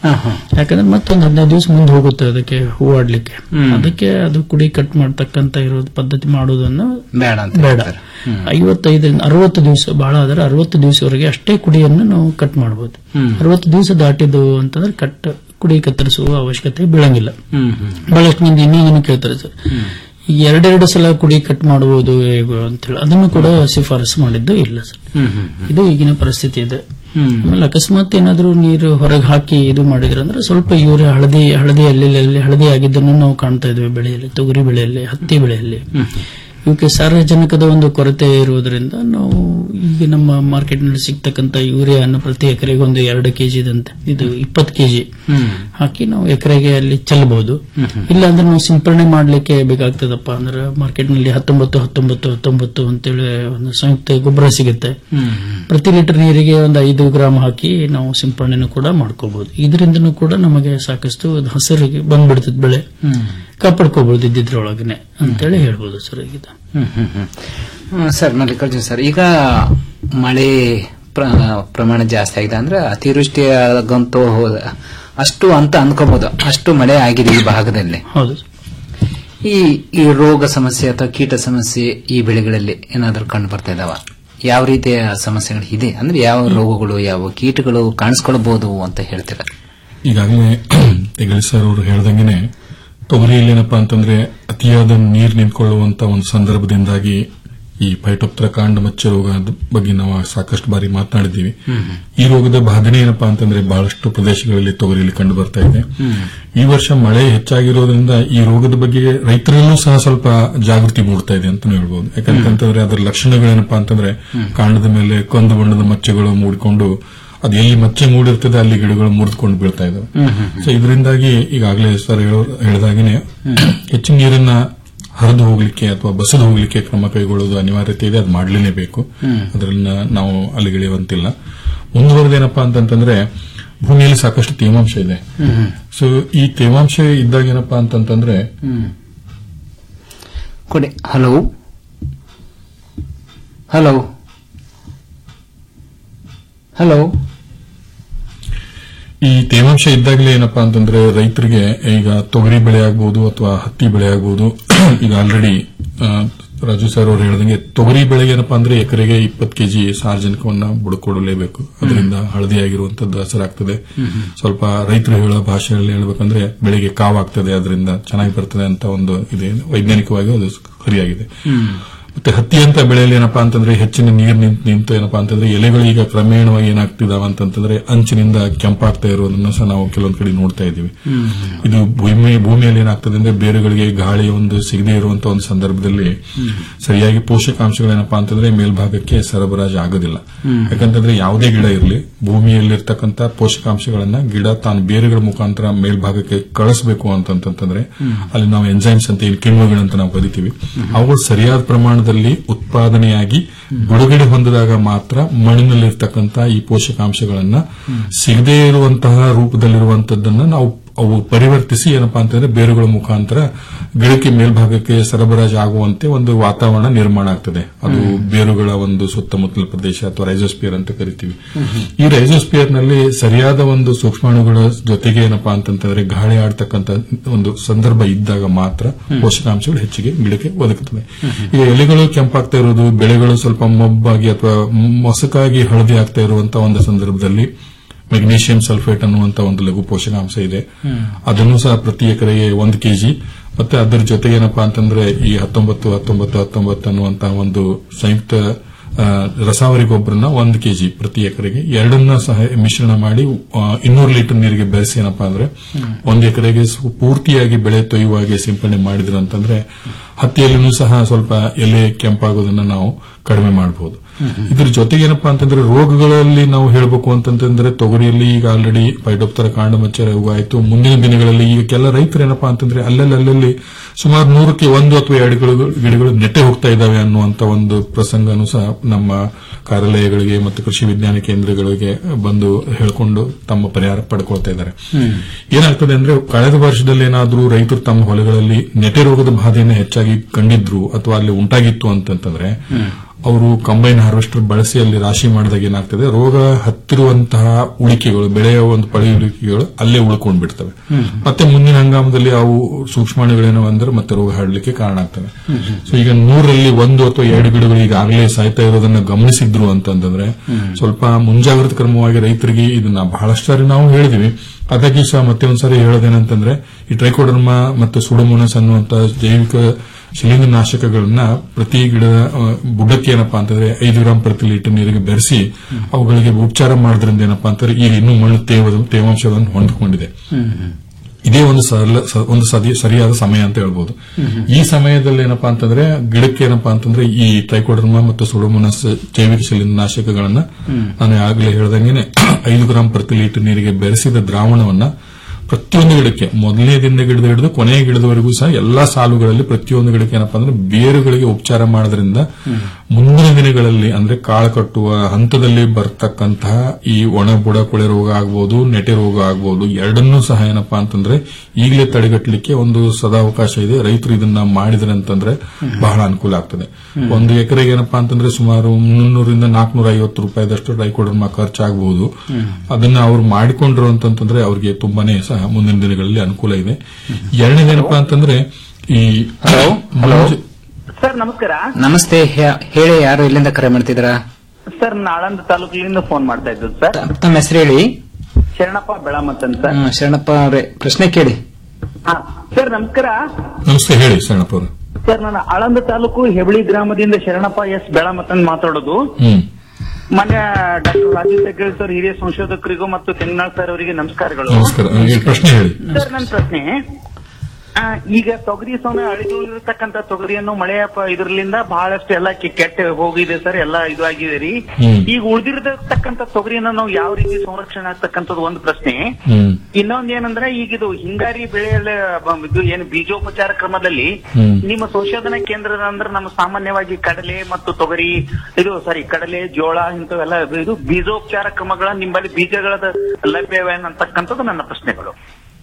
ಯಾಕಂದ್ರೆ ಮತ್ತೊಂದು ಹದಿನೈದು ದಿವಸ ಮುಂದೆ ಹೋಗುತ್ತೆ ಅದಕ್ಕೆ ಹೂವಾಡ್ಲಿಕ್ಕೆ ಹ್ಮ್. ಅದಕ್ಕೆ ಅದು ಕುಡಿ ಕಟ್ ಮಾಡ್ತಕ್ಕಂತ ಇರೋದು ಪದ್ಧತಿ ಮಾಡೋದನ್ನು ಬೇಡ ಅಂತ ಬೇಡ ಹೇಳ್ತಾರೆ. ಹ್ಮ್. ಐವತ್ತೈದರಿಂದ ಅರವತ್ತು ದಿವಸ ಬಹಳ ಆದ್ರೆ ಅರವತ್ತು ದಿವಸವರೆಗೆ ಅಷ್ಟೇ ಕುಡಿಯನ್ನು ನಾವು ಕಟ್ ಮಾಡಬಹುದು ಹ್ಮ್. ಅರವತ್ತು ದಿವಸ ದಾಟಿದ್ದು ಅಂತಂದ್ರೆ ಕಟ್ ಕುಡಿ ಕತ್ತರಿಸುವ ಅವಶ್ಯಕತೆ ಬೀಳಂಗಿಲ್ಲ ಹ್ಮ್ ಹ್ಮ್ ಬಹಳಷ್ಟು ಮಂದಿ ಇನ್ನೊಂದನ್ನು ಕೇಳ್ತಾರೆ ಸರ್ ಈ ಎರಡೆರಡು ಸಲ ಕುಡಿ ಕಟ್ ಮಾಡಬಹುದು ಹೇಗೆ ಅಂತೇಳಿ ಅದನ್ನು ಕೂಡ ಶಿಫಾರಸು ಮಾಡಿದ್ದು ಇಲ್ಲ ಸರ್ ಹ್ಮ್ ಹ್ಮ್ ಇದು ಈಗಿನ ಪರಿಸ್ಥಿತಿ ಇದೆ ಹ್ಮ್. ಆಮೇಲೆ ಅಕಸ್ಮಾತ್ ಏನಾದ್ರೂ ನೀರು ಹೊರಗೆ ಹಾಕಿ ಇದು ಮಾಡಿದ್ರೆ ಅಂದ್ರೆ ಸ್ವಲ್ಪ ಯೂರಿಯಾ ಹಳದಿ ಹಳದಿ ಅಲ್ಲಿ ಅಲ್ಲಿ ಹಳದಿ ಆಗಿದ್ದನ್ನು ನಾವು ಕಾಣ್ತಾ ಇದ್ವಿ ಬೆಳೆಯಲ್ಲಿ ತೊಗರಿ ಬೆಳೆಯಲ್ಲಿ ಹತ್ತಿ ಬೆಳೆಯಲ್ಲಿ ಇವಕ್ಕೆ ಸಾರಜನಕದ ಒಂದು ಕೊರತೆ ಇರುವುದರಿಂದ ನಾವು ಈಗ ನಮ್ಮ ಮಾರ್ಕೆಟ್ ನಲ್ಲಿ ಸಿಗ್ತಕ್ಕಂತ ಯೂರಿಯಾವನ್ನು ಪ್ರತಿ ಎಕರೆಗೆ ಒಂದು ಎರಡು ಕೆಜಿದಂತೆ ಇದು ಇಪ್ಪತ್ತು ಕೆಜಿ ಹ್ಮ್. ಹಾಕಿ ನಾವು ಎಕರೆಗೆ ಅಲ್ಲಿ ಚೆಲ್ಲಬಹುದು ಇಲ್ಲ ಅಂದ್ರೆ ನಾವು ಸಿಂಪರಣೆ ಮಾಡ್ಲಿಕ್ಕೆ ಬೇಕಾಗ್ತದಪ್ಪ ಅಂದ್ರೆ ಮಾರ್ಕೆಟ್ ನಲ್ಲಿ ಹತ್ತೊಂಬತ್ತು ಹತ್ತೊಂಬತ್ತು ಹತ್ತೊಂಬತ್ತು ಅಂತೇಳಿ ಒಂದು ಸಂಯುಕ್ತ ಗೊಬ್ಬರ ಸಿಗುತ್ತೆ ಹ್ಮ್. ಪ್ರತಿ ಲೀಟರ್ ನೀರಿಗೆ ಒಂದು ಐದು ಗ್ರಾಮ್ ಹಾಕಿ ನಾವು ಸಿಂಪರಣೆನೂ ಕೂಡ ಮಾಡ್ಕೋಬಹುದು ಇದರಿಂದನೂ ಕೂಡ ನಮಗೆ ಸಾಕಷ್ಟು ಅದು ಹಸಿರಿಗೆ ಬಂದ್ಬಿಡ್ತದೆ ಬೆಳೆ ಹ್ಮ್. ಕಾಪಾಡ್ಕೋಬಹುದು ಇದ್ದಿದ್ರೊಳಗನೆ ಅಂತೇಳಿ ಹೇಳ್ಬೋದು ಸರ್ ಈಗ ಹ್ಮ್ ಹ್ಮ್ ಹ್ಮ್. ಹ್ಮ್, ಸರ್ ಮಲ್ಲಿಕಾರ್ಜುನ್ ಸರ್ ಈಗ ಮಳೆ ಪ್ರ- ಪ್ರಮಾಣ ಜಾಸ್ತಿ ಆಗಿದೆ ಅಂದ್ರೆ ಅತಿವೃಷ್ಟಿ ಆಗಂತೂ ಹೋದ ಅಷ್ಟು ಅಂತ ಅನ್ಕೋಬಹುದು ಅಷ್ಟು ಮಳೆ ಆಗಿದೆ ಈ ಭಾಗದಲ್ಲಿ ಹೌದು ಈ ಈ ರೋಗ ಸಮಸ್ಯೆ ಅಥವಾ ಕೀಟ ಸಮಸ್ಯೆ ಈ ಬೆಳೆಗಳಲ್ಲಿ ಏನಾದರೂ ಕಂಡು ಬರ್ತಾ ಇದಾವ ಯಾವ ರೀತಿಯ ಸಮಸ್ಯೆಗಳು ಇದೆ ಅಂದ್ರೆ ಯಾವ ರೋಗಗಳು ಯಾವ ಕೀಟಗಳು ಕಾಣಿಸ್ಕೊಳ್ಬಹುದು ಅಂತ ಹೇಳ್ತೀರಾ ಈಗಾಗಲೇ ಹೆಗಳಿ ಸರ್ ಅವರು ಹೇಳ್ದಂಗೆನೆ ತೊಗರಿಯಲ್ಲಿ ಏನಪ್ಪಾ ಅಂತಂದ್ರೆ ಅತಿಯಾದ ನೀರು ನಿಂತ್ಕೊಳ್ಳುವಂತ ಒಂದು ಸಂದರ್ಭದಿಂದಾಗಿ ಈ ಪೈಟೋಪ್ತರ ಕಾಂಡ ಮಚ್ಚ ರೋಗದ ಬಗ್ಗೆ ನಾವು ಸಾಕಷ್ಟು ಬಾರಿ ಮಾತನಾಡಿದ್ದೀವಿ ಈ ರೋಗದ ಬಾಧನೆ ಏನಪ್ಪಾ ಅಂತಂದ್ರೆ ಬಹಳಷ್ಟು ಪ್ರದೇಶಗಳಲ್ಲಿ ತೊಗರಿಯಲ್ಲಿ ಕಂಡು ಬರ್ತಾ ಇದೆ ಈ ವರ್ಷ ಮಳೆ ಹೆಚ್ಚಾಗಿರೋದ್ರಿಂದ ಈ ರೋಗದ ಬಗ್ಗೆ ರೈತರಲ್ಲೂ ಸಹ ಸ್ವಲ್ಪ ಜಾಗೃತಿ ಮೂಡ್ತಾ ಇದೆ ಅಂತ ಹೇಳ್ಬೋದು ಯಾಕಂತಂದ್ರೆ ಅದರ ಲಕ್ಷಣಗಳೇನಪ್ಪಾ ಅಂತಂದ್ರೆ ಕಾಂಡದ ಮೇಲೆ ಕಂದು ಬಣ್ಣದ ಮಚ್ಚೆಗಳು ಮೂಡಿಕೊಂಡು ಅದು ಎಲ್ಲಿ ಮಚ್ಚೆ ಮೂಡಿರ್ತದೆ ಅಲ್ಲಿ ಗಿಡಗಳು ಮುರಿದುಕೊಂಡು ಬೀಳ್ತಾ ಇದಾವೆ ಸೊ ಇದರಿಂದಾಗಿ ಈಗಾಗಲೇ ಸರ್ ಹೇಳಿದಾಗೇನೆ ಹೆಚ್ಚಿನ ನೀರನ್ನ ಹರಿದು ಹೋಗ್ಲಿಕ್ಕೆ ಅಥವಾ ಬಸದು ಹೋಗ್ಲಿಕ್ಕೆ ಕ್ರಮ ಕೈಗೊಳ್ಳೋದು ಅನಿವಾರ್ಯತೆ ಇದೆ ಅದು ಮಾಡಲೇಬೇಕು ಅದರನ್ನ ನಾವು ಅಲ್ಲಿಗಿಳಿಯುವಂತಿಲ್ಲ ಮುಂದುವರೆದೇನಪ್ಪಾ ಅಂತಂತಂದ್ರೆ ಭೂಮಿಯಲ್ಲಿ ಸಾಕಷ್ಟು ತೇವಾಂಶ ಇದೆ ಸೊ ಈ ತೇವಾಂಶ ಇದ್ದಾಗ ಏನಪ್ಪಾ ಅಂತಂತಂದ್ರೆ ಕೊಡಿ ಹಲೋ ಹಲೋ ಹಲೋ ಈ ತೇವಾಂಶ ಇದ್ದಾಗಲೇ ಏನಪ್ಪಾ ಅಂತಂದ್ರೆ ರೈತರಿಗೆ ಈಗ ತೊಗರಿ ಬೆಳೆ ಆಗ್ಬಹುದು ಅಥವಾ ಹತ್ತಿ ಬೆಳೆ ಆಗ್ಬಹುದು ಈಗ ಆಲ್ರೆಡಿ ರಾಜು ಸರ್ ಅವರು ಹೇಳಿದಂಗೆ ತೊಗರಿ ಬೆಳೆಗೆ ಏನಪ್ಪಾ ಅಂದ್ರೆ ಎಕರೆಗೆ ಇಪ್ಪತ್ತು ಕೆಜಿ ಸಾರ್ವಜನಿಕವನ್ನ ಬುಡಕೊಡಲೇಬೇಕು ಅದರಿಂದ ಹಳದಿಯಾಗಿರುವಂತದ್ದು ಹಸರಾಗ್ತದೆ ಸ್ವಲ್ಪ ರೈತರು ಹೇಳೋ ಭಾಷೆಯಲ್ಲಿ ಹೇಳ್ಬೇಕಂದ್ರೆ ಬೆಳೆಗೆ ಕಾವಾಗ್ತದೆ ಅದರಿಂದ ಚೆನ್ನಾಗಿ ಬರ್ತದೆ ಅಂತ ಒಂದು ಇದೆ ವೈಜ್ಞಾನಿಕವಾಗಿ ಅದು ಸರಿಯಾಗಿದೆ ಮತ್ತೆ ಹತ್ತಿ ಅಂತ ಬೆಳೆಯಲ್ಲಿ ಏನಪ್ಪಾ ಅಂತಂದ್ರೆ ಹೆಚ್ಚಿನ ನೀರು ನಿಂತು ನಿಂತು ಏನಪ್ಪಾ ಅಂತಂದ್ರೆ ಎಲೆಗಳು ಈಗ ಕ್ರಮೇಣವಾಗಿ ಏನಾಗ್ತಿದಾವ ಅಂತಂತಂದ್ರೆ ಅಂಚಿನಿಂದ ಕೆಂಪಾಗ್ತಾ ಇರೋದನ್ನ ಸಹ ನಾವು ಕೆಲವೊಂದ್ ಕಡೆ ನೋಡ್ತಾ ಇದೀವಿ ಇದು ಭೂಮಿ ಭೂಮಿಯಲ್ಲಿ ಏನಾಗ್ತದೆ ಅಂದ್ರೆ ಬೇರುಗಳಿಗೆ ಗಾಳಿ ಒಂದು ಸಿಗದೇ ಇರುವಂತ ಒಂದು ಸಂದರ್ಭದಲ್ಲಿ ಸರಿಯಾಗಿ ಪೋಷಕಾಂಶಗಳೇನಪ್ಪಾ ಅಂತಂದ್ರೆ ಮೇಲ್ಭಾಗಕ್ಕೆ ಸರಬರಾಜು ಆಗೋದಿಲ್ಲ ಯಾಕಂತಂದ್ರೆ ಯಾವುದೇ ಗಿಡ ಇರಲಿ ಭೂಮಿಯಲ್ಲಿರ್ತಕ್ಕಂಥ ಪೋಷಕಾಂಶಗಳನ್ನ ಗಿಡ ತಾನು ಬೇರುಗಳ ಮುಖಾಂತರ ಮೇಲ್ಭಾಗಕ್ಕೆ ಕಳಿಸಬೇಕು ಅಂತಂತಂದ್ರೆ ಅಲ್ಲಿ ನಾವು ಎಂಜೈಮ್ಸ್ ಅಂತ ಏನು ಕಿಣ್ವಗಳಂತ ನಾವು ಕರಿತೀವಿ ಅವುಗಳು ಸರಿಯಾದ ಪ್ರಮಾಣದಲ್ಲಿ ಉತ್ಪಾದನೆಯಾಗಿ ಬಿಡುಗಡೆ ಹೊಂದಿದಾಗ ಮಾತ್ರ ಮಣ್ಣಿನಲ್ಲಿರ್ತಕ್ಕಂಥ ಈ ಪೋಷಕಾಂಶಗಳನ್ನ ಸಿಗದೇ ಇರುವಂತಹ ರೂಪದಲ್ಲಿರುವಂತದ್ದನ್ನ ನಾವು ಅವು ಪರಿವರ್ತಿಸಿ ಏನಪ್ಪಾ ಅಂತಂದ್ರೆ ಬೇರುಗಳ ಮುಖಾಂತರ ಗಿಡಕ್ಕೆ ಮೇಲ್ಭಾಗಕ್ಕೆ ಸರಬರಾಜು ಆಗುವಂತೆ ಒಂದು ವಾತಾವರಣ ನಿರ್ಮಾಣ ಆಗ್ತದೆ ಅದು ಬೇರುಗಳ ಒಂದು ಸುತ್ತಮುತ್ತಲ ಪ್ರದೇಶ ಅಥವಾ ರೈಸೋಸ್ಪಿಯರ್ ಅಂತ ಕರಿತೀವಿ ಈ ರೈಸೋಸ್ಪಿಯರ್ ನಲ್ಲಿ ಸರಿಯಾದ ಒಂದು ಸೂಕ್ಷ್ಮಾಣುಗಳ ಜೊತೆಗೆ ಏನಪ್ಪಾ ಅಂತಂತಂದ್ರೆ ಗಾಳಿ ಆಡ್ತಕ್ಕಂತ ಒಂದು ಸಂದರ್ಭ ಇದ್ದಾಗ ಮಾತ್ರ ಪೋಷಕಾಂಶಗಳು ಹೆಚ್ಚಿಗೆ ಗಿಡಕ್ಕೆ ಒದಗುತ್ತವೆ ಈಗ ಎಲೆಗಳು ಕೆಂಪಾಗ್ತಾ ಇರೋದು ಬೆಳೆಗಳು ಸ್ವಲ್ಪ ಮೊಬ್ಬಾಗಿ ಅಥವಾ ಮೊಸಕಾಗಿ ಹಳದಿ ಆಗ್ತಾ ಇರುವಂತಹ ಒಂದು ಸಂದರ್ಭದಲ್ಲಿ ಮೆಗ್ನೀಷಿಯಂ ಸಲ್ಫೇಟ್ ಅನ್ನುವಂತ ಒಂದು ಲಘು ಪೋಷಕಾಂಶ ಇದೆ ಅದನ್ನು ಸಹ ಪ್ರತಿ ಎಕರೆಗೆ ಒಂದು ಕೆಜಿ ಮತ್ತೆ ಅದರ ಜೊತೆಗೆ ಏನಪ್ಪಾ ಅಂತಂದ್ರೆ ಈ ಹತ್ತೊಂಬತ್ತು ಹತ್ತೊಂಬತ್ತು ಹತ್ತೊಂಬತ್ತು ಅನ್ನುವಂತಹ ಒಂದು ಸಂಯುಕ್ತ ಆ, ರಸಾವರಿ ಗೊಬ್ಬರನ ಒಂದು ಕೆಜಿ ಪ್ರತಿ ಎಕರೆಗೆ ಎರಡನ್ನ ಸಹ ಮಿಶ್ರಣ ಮಾಡಿ ಇನ್ನೂರು ಲೀಟರ್ ನೀರಿಗೆ ಬೆರೆಸಿ ಏನಪ್ಪಾ ಅಂದ್ರೆ ಒಂದು ಎಕರೆಗೆ ಸು- ಪೂರ್ತಿಯಾಗಿ ಬೆಳೆ ತೊಯ್ಯುವಾಗೆ ಸಿಂಪಡಣೆ ಮಾಡಿದ್ರು ಅಂತಂದ್ರೆ ಹತ್ತಿಯಲ್ಲಿನೂ ಸಹ ಸ್ವಲ್ಪ ಎಲೆ ಕೆಂಪಾಗೋದನ್ನ ನಾವು ಕಡಿಮೆ ಮಾಡಬಹುದು ಇದ್ರ ಜೊತೆಗೆ ಏನಪ್ಪಾ ಅಂತಂದ್ರೆ ರೋಗಗಳಲ್ಲಿ ನಾವು ಹೇಳಬೇಕು ಅಂತಂತಂದ್ರೆ ತೊಗರಿಯಲ್ಲಿ ಈಗ ಆಲ್ರೆಡಿ ಪೈಟೋಪ್ತರ ಕಾಂಡ ಮಚ್ಚ ರೋಗ ಆಯ್ತು ಮುಂದಿನ ದಿನಗಳಲ್ಲಿ ಈಗ ಕೆಲ ರೈತರು ಏನಪ್ಪಾ ಅಂತಂದ್ರೆ ಅಲ್ಲಲ್ಲಿ ಅಲ್ಲಲ್ಲಿ ಸುಮಾರು ನೂರಕ್ಕೆ ಒಂದು ಅಥವಾ ಎರಡು ಗಿಡಗಳು- ಗಿಡಗಳು ನೆಟ್ಟೆ ಹೋಗ್ತಾ ಇದಾವೆ ಅನ್ನುವಂತ ಒಂದು ಪ್ರಸಂಗನೂ ಸಹ ನಮ್ಮ ಕಾರ್ಯಾಲಯಗಳಿಗೆ ಮತ್ತು ಕೃಷಿ ವಿಜ್ಞಾನ ಕೇಂದ್ರಗಳಿಗೆ ಬಂದು ಹೇಳ್ಕೊಂಡು ತಮ್ಮ ಪರಿಹಾರ ಪಡ್ಕೊಳ್ತಾ ಇದ್ದಾರೆ ಏನಾಗ್ತದೆ ಅಂದ್ರೆ ಕಳೆದ ವರ್ಷದಲ್ಲಿ ಏನಾದ್ರೂ ರೈತರು ತಮ್ಮ ಹೊಲಗಳಲ್ಲಿ ನೆಟೆ ರೋಗದ ಬಾಧೆಯನ್ನು ಹೆಚ್ಚಾಗಿ ಕಂಡಿದ್ರು ಅಥವಾ ಅಲ್ಲಿ ಉಂಟಾಗಿತ್ತು ಅಂತಂತಂದ್ರೆ ಅವರು ಕಂಬೈನ್ ಹಾರ್ವೆಸ್ಟರ್ ಬಳಸಿ ಅಲ್ಲಿ ರಾಶಿ ಮಾಡಿದಾಗ ಏನಾಗ್ತದೆ ರೋಗ ಹತ್ತಿರುವಂತಹ ಉಳಿಕೆಗಳು ಬೆಳೆಯ ಒಂದು ಪಳಿ ಉಳಿಕೆಗಳು ಅಲ್ಲೇ ಉಳ್ಕೊಂಡ್ ಬಿಡ್ತವೆ ಮತ್ತೆ ಮುಂದಿನ ಹಂಗಾಮದಲ್ಲಿ ಅವು ಸೂಕ್ಷ್ಮಾಣುಗಳೇನೋ ಅಂದ್ರೆ ಮತ್ತೆ ರೋಗ ಹರಡಲಿಕ್ಕೆ ಕಾರಣ ಆಗ್ತವೆ ಸೊ ಈಗ ನೂರಲ್ಲಿ ಒಂದು ಅಥವಾ ಎರಡು ಗಿಡಗಳು ಈಗಾಗಲೇ ಸಾಯ್ತಾ ಇರೋದನ್ನ ಗಮನಿಸಿದ್ರು ಅಂತಂದ್ರೆ ಸ್ವಲ್ಪ ಮುಂಜಾಗ್ರತಾ ಕ್ರಮವಾಗಿ ರೈತರಿಗೆ ಇದನ್ನ ಬಹಳಷ್ಟು ಸಾರಿ ನಾವು ಹೇಳಿದಿವಿ ಅದಕ್ಕೆ ಸಹ ಮತ್ತೆ ಒಂದ್ಸರಿ ಹೇಳೋದೇನಂತಂದ್ರೆ ಈ ಟ್ರೈಕೋಡರ್ಮಾ ಮತ್ತು ಸುಡಮೋನಸ್ ಅನ್ನುವಂತ ಜೈವಿಕ ಶಿಲೀಂಧ್ರನಾಶಕಗಳನ್ನ ಪ್ರತಿ ಗಿಡದ ಆ, ಬುಡಕ್ಕೆ ಏನಪ್ಪಾ ಅಂತಂದ್ರೆ ಐದು ಗ್ರಾಂ ಪ್ರತಿ ಲೀಟರ್ ನೀರಿಗೆ ಬೆರೆಸಿ ಅವುಗಳಿಗೆ ಉಪಚಾರ ಮಾಡೋದ್ರಿಂದ ಏನಪ್ಪಾ ಅಂತಂದ್ರೆ ಈಗ ಇನ್ನೂ ಮಣ್ಣು ತೇವದ ತೇವಾಂಶವನ್ನು ಹೊಂದಿಕೊಂಡಿದೆ ಇದೇ ಒಂದು ಸರಳ ಸ- ಒಂದು ಸದಿ- ಸರಿಯಾದ ಸಮಯ ಅಂತ ಹೇಳ್ಬೋದು ಈ ಸಮಯದಲ್ಲಿ ಏನಪ್ಪಾ ಅಂತಂದ್ರೆ ಗಿಡಕ್ಕೆ ಏನಪ್ಪಾ ಅಂತಂದ್ರೆ ಈ ಟ್ರೈಕೋಡರ್ಮಾ ಮತ್ತು ಸುಡೋಮೋನಸ್ ಜೈವಿಕ ಶಿಲೀಂಧ್ರನಾಶಕಗಳನ್ನ ನಾನು ಆಗಲೇ ಹೇಳ್ದಂಗೆನೆ ಐದು ಗ್ರಾಂ ಪ್ರತಿ ಲೀಟರ್ ನೀರಿಗೆ ಬೆರೆಸಿದ ದ್ರಾವಣವನ್ನ ಪ್ರತಿಯೊಂದು ಗಿಡಕ್ಕೆ ಮೊದಲನೇ ದಿನ ಗಿಡದ ಹಿಡಿದು ಕೊನೆಯ ಗಿಡದವರೆಗೂ ಸಹ ಎಲ್ಲಾ ಸಾಲುಗಳಲ್ಲಿ ಪ್ರತಿಯೊಂದು ಗಿಡಕ್ಕೆ ಏನಪ್ಪಾ ಅಂದ್ರೆ ಬೇರುಗಳಿಗೆ ಉಪಚಾರ ಮಾಡೋದ್ರಿಂದ ಮುಂದಿನ ದಿನಗಳಲ್ಲಿ ಅಂದ್ರೆ ಕಾಳು ಕಟ್ಟುವ ಹಂತದಲ್ಲಿ ಬರ್ತಕ್ಕಂತಹ ಈ ಒಣ ಬುಡ ಕೊಳೆ ರೋಗ ಆಗ್ಬೋದು ನೆಟೆ ರೋಗ ಆಗ್ಬೋದು ಎರಡನ್ನೂ ಸಹ ಏನಪ್ಪಾ ಅಂತಂದ್ರೆ ಈಗಲೇ ತಡೆಗಟ್ಟಲಿಕ್ಕೆ ಒಂದು ಸದಾವಕಾಶ ಇದೆ ರೈತರು ಇದನ್ನ ಮಾಡಿದ್ರೆ ಅಂತಂದ್ರೆ ಬಹಳ ಅನುಕೂಲ ಆಗ್ತದೆ ಒಂದು ಎಕರೆಗೆ ಏನಪ್ಪಾ ಅಂತಂದ್ರೆ ಸುಮಾರು ಮುನ್ನೂರಿಂದ ನಾಲ್ಕನೂರ ಐವತ್ತು ರೂಪಾಯಿದಷ್ಟು ಡೈಕೋಡರ್ಮಾ ಖರ್ಚಾಗಬಹುದು ಅದನ್ನ ಅವ್ರು ಮಾಡಿಕೊಂಡ್ರು ಅಂತಂದ್ರೆ ಅವ್ರಿಗೆ ತುಂಬಾನೇ ಸಹ ಮುಂದಿನ ದಿನಗಳಲ್ಲಿ ಅನುಕೂಲ ಇದೆ ಎರಡನೇದೇನಪ್ಪಾ ಅಂತಂದ್ರೆ ಈ ಮುಂಚೆ- ಸರ್ ನಮಸ್ಕಾರ ನಮಸ್ತೆ ಹೇ- ಹೇಳಿ ಯಾರು ಇಲ್ಲಿಂದ ಕರೆ ಮಾಡ್ತಿದ್ದೀರಾ ಸರ್ ನಾಳಂದ ತಾಲೂಕಿನಿಂದ ಫೋನ್ ಮಾಡ್ತಾ ಇದ್ದು ಸರ್ ತಮ್ಮ ಹೆಸರು ಹೇಳಿ ಶರಣಪ್ಪ ಬೆಳಮತ್ ಅಂತ ಹ್ಮ್, ಶರಣಪ್ಪ ಅವರೇ ಪ್ರಶ್ನೆ ಕೇಳಿ ಹಾ. ಸರ್ ನಮಸ್ಕಾರ ನಮಸ್ತೆ ಹೇಳಿ ಶರಣಪ್ಪ ಅವರು ಸರ್ ನಾನು ಆಳಂದ ತಾಲೂಕು ಹೆಬಳಿ ಗ್ರಾಮದಿಂದ ಶರಣಪ್ಪ ಎಸ್ ಬೆಳಮತ್ ಅಂತ ಮಾತಾಡೋದು ಹ್ಮ್ ಮಾನ್ಯ ಡಾಕ್ಟರ್ ರಾಜೀವ್ ತೆಗ್ಗೇಳ್ ಸರ್ ಹಿರಿಯ ಸಂಶೋಧಕರಿಗೂ ಮತ್ತು ತೆಂಗನಾಳ್ ಸರ್ ಅವರಿಗೆ ನಮಸ್ಕಾರಗಳು ನಮಸ್ಕಾರ ಈ ಪ್ರಶ್ನೆ ಹೇಳಿ ಸರ್ ನನ್ನ ಪ್ರಶ್ನೆ ಆ, ಈಗ ತೊಗರಿ ಸಮಯ ಅಳಿದುಳಿರ್ತಕ್ಕಂತ ತೊಗರಿಯನ್ನು ಮಳೆಯ ಪ- ಇದ್ರಲಿಂದ ಬಹಳಷ್ಟು ಎಲ್ಲ ಕಿ- ಕೆಟ್ಟ ಹೋಗಿದೆ ಸರ್ ಎಲ್ಲ ಇದು ಆಗಿದೆ ರೀ ಹ್ಮ್. ಈಗ ಉಳಿದಿರತಕ್ಕಂತ ತೊಗರಿಯನ್ನ ನಾವು ಯಾವ ರೀತಿ ಸಂರಕ್ಷಣೆ ಆಗ್ತಕ್ಕಂಥದ್ದು ಒಂದು ಪ್ರಶ್ನೆ ಹ್ಮ್ ಇನ್ನೊಂದ್ ಏನಂದ್ರೆ ಈಗ ಇದು ಹಿಂಗಾರಿ ಬೆಳೆಯಲ್ಲಿ ಬ- ಇದು ಏನು ಬೀಜೋಪಚಾರ ಕ್ರಮದಲ್ಲಿ ಹ್ಮ್. ನಿಮ್ಮ ಸಂಶೋಧನಾ ಕೇಂದ್ರದ ಅಂದ್ರೆ ನಮ್ಮ ಸಾಮಾನ್ಯವಾಗಿ ಕಡಲೆ ಮತ್ತು ತೊಗರಿ ಇದು ಸಾರಿ ಕಡಲೆ ಜೋಳ ಇಂಥವೆಲ್ಲ ಇದು ಬೀಜೋಪಚಾರ ಕ್ರಮಗಳ ನಿಮ್ಮಲ್ಲಿ ಬೀಜಗಳ ಲಭ್ಯವೇನಂತಕ್ಕಂಥದ್ದು ನನ್ನ ಪ್ರಶ್ನೆಗಳು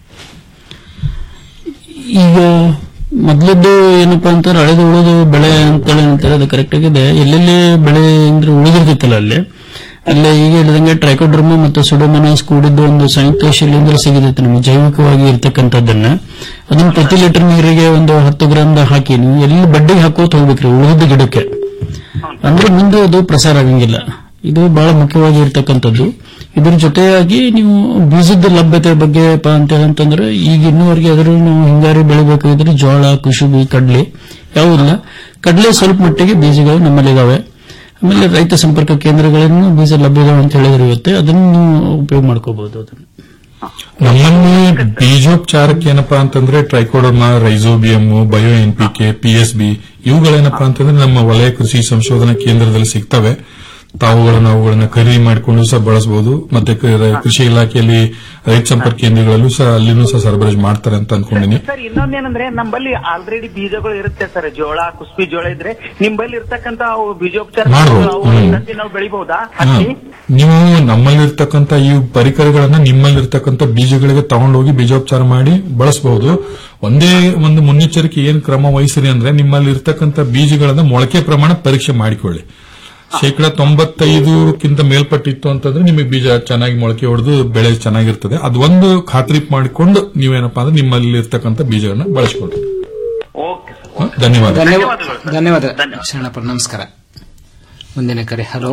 ಈಗ ಮೊದ್ಲದ್ದು ಏನಪ್ಪಾ ಅಂತಾರೆ ಹಳೆದು ಉಳಿದು ಬೆಳೆ ಅಂತೇಳಿ ಅಂತಾರೆ ಅದು ಕರೆಕ್ಟ್ ಆಗಿದೆ ಎಲ್ಲೆಲ್ಲಿ ಬೆಳೆ ಅಂದ್ರೆ ಉಳಿದಿರ್ತೈತಲ್ಲ ಅಲ್ಲಿ ಅಲ್ಲೇ ಈಗ ಹೇಳಿದಂಗೆ ಟ್ರೈಕೋಡ್ರಮ ಮತ್ತು ಸುಡೋಮೋನಾಸ್ ಕೂಡಿದ್ದು ಒಂದು ಸಂಯುಕ್ತ ಶಿಲೀಂಧ್ರ ಸಿಗತೈತೆ ನಮಗೆ ಜೈವಿಕವಾಗಿ ಇರ್ತಕ್ಕಂಥದ್ದನ್ನ ಅದನ್ನ ಪ್ರತಿ ಲೀಟರ್ ನೀರಿಗೆ ಒಂದು ಹತ್ತು ಗ್ರಾಮ್ ಹಾಕಿ ನೀವು ಎಲ್ಲಿ ಬಡ್ಡಿಗೆ ಹಾಕೋತ ಹೋಗ್ಬೇಕ್ರಿ ಉಳಿದ ಗಿಡಕ್ಕೆ ಅಂದ್ರೆ ಮುಂದೆ ಅದು ಪ್ರಸಾರ ಆಗಂಗಿಲ್ಲ ಇದು ಬಹಳ ಮುಖ್ಯವಾಗಿ ಇರ್ತಕ್ಕಂಥದ್ದು ಇದ್ರ ಜೊತೆಯಾಗಿ ನೀವು ಬೀಜದ ಲಭ್ಯತೆ ಬಗ್ಗೆ ಪ ಅಂತ ಅಂತಂದ್ರೆ ಈಗ ಇನ್ನೂವರೆಗೆ ಅದ್ರ ನಾವು ಹಿಂಗಾರಿ ಬೆಳಿಬೇಕಾಗಿದ್ರೆ ಜೋಳ ಕುಶುಬಿ ಕಡ್ಲೆ ಯಾವುದಿಲ್ಲ ಕಡ್ಲೆ ಸ್ವಲ್ಪ ಮಟ್ಟಿಗೆ ಬೀಜಗಳು ನಮ್ಮಲ್ಲಿದಾವೆ ಆಮೇಲೆ ರೈತ ಸಂಪರ್ಕ ಕೇಂದ್ರಗಳನ್ನು ಬೀಜ ಲಭ್ಯದಾವೆ ಅಂತ ಹೇಳಿದ್ರೆ ಇವತ್ತೆ ಅದನ್ನು ನೀವು ಉಪಯೋಗ ಮಾಡ್ಕೋಬಹುದು ಅದನ್ನು ನಮ್ಮಲ್ಲಿ ಬೀಜೋಪಚಾರಕ್ಕೆ ಏನಪ್ಪಾ ಅಂತಂದ್ರೆ trichoderma rhizobium bio NPK PSB ಇವುಗಳೇನಪ್ಪಾ ಅಂತಂದ್ರೆ ನಮ್ಮ ವಲಯ ಕೃಷಿ ಸಂಶೋಧನಾ ಕೇಂದ್ರದಲ್ಲಿ ಸಿಗ್ತವೆ ತಾವುಗಳನ್ನು ಅವುಗಳನ್ನ ಖರೀದಿ ಮಾಡಿಕೊಂಡು ಸಹ ಬಳಸಬಹುದು ಮತ್ತೆ ಕ- ಕೃಷಿ ಇಲಾಖೆಯಲ್ಲಿ ರೈತ ಸಂಪರ್ಕ ಕೇಂದ್ರಗಳಲ್ಲೂ ಸಹ ಅಲ್ಲಿನೂ ಸಹ ಸರಬರಾಜು ಮಾಡ್ತಾರೆ ಅಂತ ಅನ್ಕೊಂಡಿನಿ ಸರ್ ಇನ್ನೊಂದೇನಂದ್ರೆ ನಮ್ಮಲ್ಲಿ ಆಲ್ರೆಡಿ ಬೀಜಗಳು ಇರುತ್ತೆ ಸರ್ ಜೋಳ ಕುಸ್ಬಿ ಜೋಳ ಇದ್ರೆ ನಿಮ್ಮಲ್ಲಿ ಇರ್ತಕ್ಕಂತ ಅವು ಬೀಜೋಪಚಾರ ಮಾಡ್ಬೋದು. ಅವು ಹ್ಮ್. ತಂದು ನಾವು ಬೆಳಿಬಹುದಾ ಹಾ. ಹತ್ತಿ ನೀವು ನಮ್ಮಲ್ಲಿರ್ತಕ್ಕಂಥ ಈ ಪರಿಕರಗಳನ್ನ ನಿಮ್ಮಲ್ಲಿರ್ತಕ್ಕಂಥ ಬೀಜಗಳಿಗೆ ತಗೊಂಡೋಗಿ ಬೀಜೋಪಚಾರ ಮಾಡಿ ಬಳಸಬಹುದು ಒಂದೇ ಒಂದು ಮುನ್ನೆಚ್ಚರಿಕೆ ಏನ್ ಕ್ರಮ ವಹಿಸಿರಿ ಅಂದ್ರೆ ನಿಮ್ಮಲ್ಲಿ ಇರ್ತಕ್ಕಂಥ ಬೀಜಗಳನ್ನ ಮೊಳಕೆ ಪ್ರಮಾಣ ಪರೀಕ್ಷೆ ಮಾಡಿಕೊಳ್ಳಿ ಶೇಕಡ ತೊಂಬತ್ತೈದಕ್ಕಿಂತ ಮೇಲ್ಪಟ್ಟಿತ್ತು ಅಂತಂದ್ರೆ ನಿಮಗೆ ಬೀಜ ಚೆನ್ನಾಗಿ ಮೊಳಕೆ ಹೊಡೆದು ಬೆಳೆ ಚೆನ್ನಾಗಿರ್ತದೆ ಅದೊಂದು ಖಾತ್ರಿ ಮಾಡಿಕೊಂಡು ನೀವೇನಪ್ಪಾ ಅಂದ್ರೆ ನಿಮ್ಮಲ್ಲಿ ಇರ್ತಕ್ಕಂಥ ಬೀಜಗಳನ್ನ ಬಳಸಿಕೊಳ್ಳಿ ಓಕೆ ಹ? ಧನ್ಯವಾದ ಧನ್ಯವಾದ ಧನ್ಯವಾದ ಶರಣಪ್ಪ ನಮಸ್ಕಾರ ಮುಂದಿನ ಕರೆ ಹಲೋ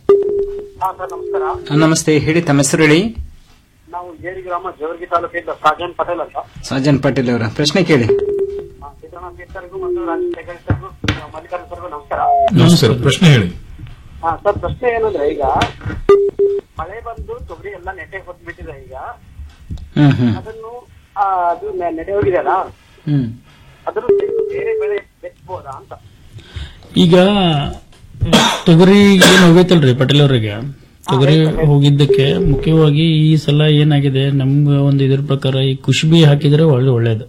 ನಮಸ್ಕಾರ ನಮಸ್ತೆ ಹೇಳಿ ತಮ್ಮ ಹೆಸರು ಹೇಳಿ ನಾವು ಜೇರಿ ಗ್ರಾಮ ಜೇವರ್ಗಿ ತಾಲೂಕಿಂದ ಸಾಜನ್ ಪಟೇಲ್ ಅಂತ ಸಾಜನ್ ಪಾಟೀಲ್ ಅವರ ಪ್ರಶ್ನೆ ಕೇಳಿ ಆ, ಸಿದ್ದರಾಮಯ್ಯ ಸರ್ಗೂ ಮತ್ತು ರಾಜೀವ್ ತೆಗಲ್ ಸರ್ಗೂ ಆ, ಮಲ್ಲಿಕಾರ್ಜುನ್ ಸರ್ಗೂ ನಮಸ್ಕಾರ ನಮಸ್ಕಾರ ಪ್ರಶ್ನೆ ಹೇಳಿ ಹಾ ಸರ್ ಪ್ರಶ್ನೆ ಏನಂದ್ರೆ ಈಗ ಮಳೆ ಬಂದು ತೊಗರಿ ಎಲ್ಲ ನೆಟ್ಟೆ ಹೊತ್ಬಿಟ್ಟಿದೆ ಈಗ ಹ್ಮ್ ಹ್ಮ್ ಅದನ್ನು ಆ, ಅದು ನೆ- ನೆಡೆ ಹೋಗಿದೆಯಲ್ಲ ಹ್ಮ್ ಅದ್ರ ಬಿಟ್ಟು ಬೇರೆ ಬೆಳೆ ಬೆಚ್ಚಬಹುದಾ ಅಂತ ಈಗ ತೊಗರಿ ಏನ್ ಹೋಗೈತಲ್ರಿ ಪಟೇಲ್ ಅವರಿಗೆ ತೊಗರಿ ಹೋಗಿದ್ದಕ್ಕೆ ಮುಖ್ಯವಾಗಿ ಈ ಸಲ ಏನಾಗಿದೆ ನಮ್ಗ ಒಂದು ಇದ್ರ ಪ್ರಕಾರ ಈ ಕುಶ್ಬಿ ಹಾಕಿದ್ರೆ ಒಳ್ಳೆ ಒಳ್ಳೇದು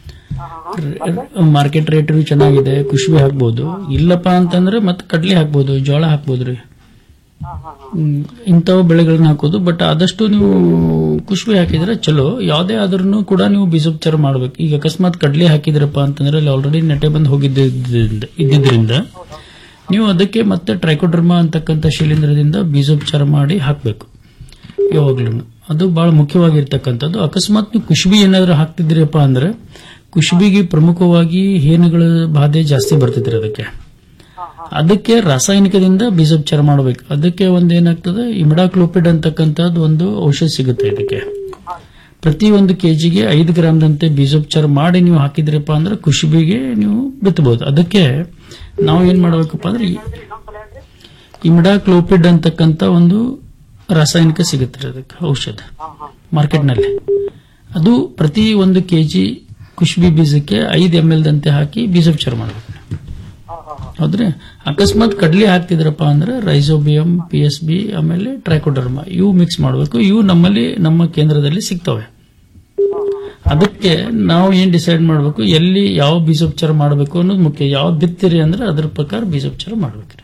ಮಾರ್ಕೆಟ್ ರೇಟ್ ಚೆನ್ನಾಗಿದೆ ಕುಶ್ಬಿ ಹಾಕ್ಬೋದು ಇಲ್ಲಪ್ಪ ಅಂತಂದ್ರೆ ಮತ್ತೆ ಕಡ್ಲಿ ಹಾಕ್ಬೋದು ಜೋಳ ಹಾಕ್ಬೋದ್ರಿ ಹ್ಮ್, ಇಂಥವು ಬೆಳೆಗಳನ್ನ ಹಾಕೋದು ಬಟ್ ಆದಷ್ಟು ನೀವು ಕುಶ್ಬಿ ಹಾಕಿದ್ರೆ ಚಲೋ ಯಾವುದೇ ಆದ್ರೂ ಕೂಡ ನೀವು ಬೀಜೋಪಚಾರ ಮಾಡ್ಬೇಕು ಈಗ ಅಕಸ್ಮಾತ್ ಕಡ್ಲಿ ಹಾಕಿದ್ರಪ್ಪ ಅಂತಂದ್ರೆ ಅಲ್ಲಿ ಆಲ್ರೆಡಿ ನೆಟ್ಟೆ ಬಂದು ಹೋಗಿದ್ದರಿಂದ ಇದ್ದಿದ್ರಿಂದ ನೀವು ಅದಕ್ಕೆ ಮತ್ತೆ ಟ್ರೈಕೋಡ್ರಮಾ ಅಂತಕ್ಕಂಥ ಶಿಲೀಂಧ್ರದಿಂದ ಬೀಜೋಪಚಾರ ಮಾಡಿ ಹಾಕಬೇಕು ಯಾವಾಗ್ಲೂ ಅದು ಬಹಳ ಮುಖ್ಯವಾಗಿರ್ತಕ್ಕಂಥದ್ದು ಅಕಸ್ಮಾತ್ ನೀವು ಕುಶುಬಿ ಏನಾದ್ರೂ ಹಾಕ್ತಿದ್ರಿಯಪ್ಪ ಅಂದ್ರೆ ಕುಶುಬಿಗೆ ಪ್ರಮುಖವಾಗಿ ಹೇನುಗಳ ಬಾಧೆ ಜಾಸ್ತಿ ಬರ್ತಿದ್ರಿ ಅದಕ್ಕೆ ಅದಕ್ಕೆ ರಾಸಾಯನಿಕದಿಂದ ಬೀಜೋಪಚಾರ ಮಾಡಬೇಕು ಅದಕ್ಕೆ ಒಂದು ಏನಾಗ್ತದೆ ಇಮಿಡಾಕ್ಲೋಪಿಡ್ ಅಂತಕ್ಕಂಥದ್ದು ಒಂದು ಔಷಧ ಸಿಗುತ್ತೆ ಇದಕ್ಕೆ ಪ್ರತಿ ಒಂದು ಕೆಜಿಗೆ ಐದು ಗ್ರಾಮ್ದಂತೆ ಬೀಜೋಪಚಾರ ಮಾಡಿ ನೀವು ಹಾಕಿದ್ರಪ್ಪ ಅಂದ್ರೆ ಕುಶುಬಿಗೆ ನೀವು ಬಿತ್ತಬಹುದು ಅದಕ್ಕೆ ನಾವು ಏನ್ ಮಾಡಬೇಕಪ್ಪ ಅಂದ್ರೆ ಇಮಿಡಾಕ್ಲೋಪಿಡ್ ಅಂತಕ್ಕಂಥ ಒಂದು ರಾಸಾಯನಿಕ ಸಿಗುತ್ತೆ ಅದಕ್ಕೆ ಔಷಧ ಮಾರ್ಕೆಟ್ನಲ್ಲಿ ಅದು ಪ್ರತಿ ಒಂದು ಕೆಜಿ ಕುಶುಬಿ ಬೀಜಕ್ಕೆ ಐದು ಎಂ ಎಲ್ ದಂತೆ ಹಾಕಿ ಬೀಜೋಪಚಾರ ಮಾಡಬೇಕು ಹೌದ್ರಿ ಅಕಸ್ಮಾತ್ ಕಡ್ಲಿ ಹಾಕ್ತಿದ್ರಪ್ಪ ಅಂದ್ರೆ ರೈಸೋಬಿಯಂ ಪಿ ಎಸ್ ಬಿ ಆಮೇಲೆ ಟ್ರೈಕೋಡರ್ಮಾ ಇವು ಮಿಕ್ಸ್ ಮಾಡಬೇಕು ಇವು ನಮ್ಮಲ್ಲಿ ನಮ್ಮ ಕೇಂದ್ರದಲ್ಲಿ ಸಿಗ್ತವೆ ಅದಕ್ಕೆ ನಾವು ಏನ್ ಡಿಸೈಡ್ ಮಾಡಬೇಕು ಎಲ್ಲಿ ಯಾವ ಬೀಜೋಪಚಾರ ಮಾಡಬೇಕು ಅನ್ನೋದು ಮುಖ್ಯ ಯಾವ ಬಿತ್ತಿರಿ ಅಂದ್ರೆ ಅದ್ರ ಪ್ರಕಾರ ಬೀಜೋಪಚಾರ ಮಾಡ್ಬೇಕ್ರಿ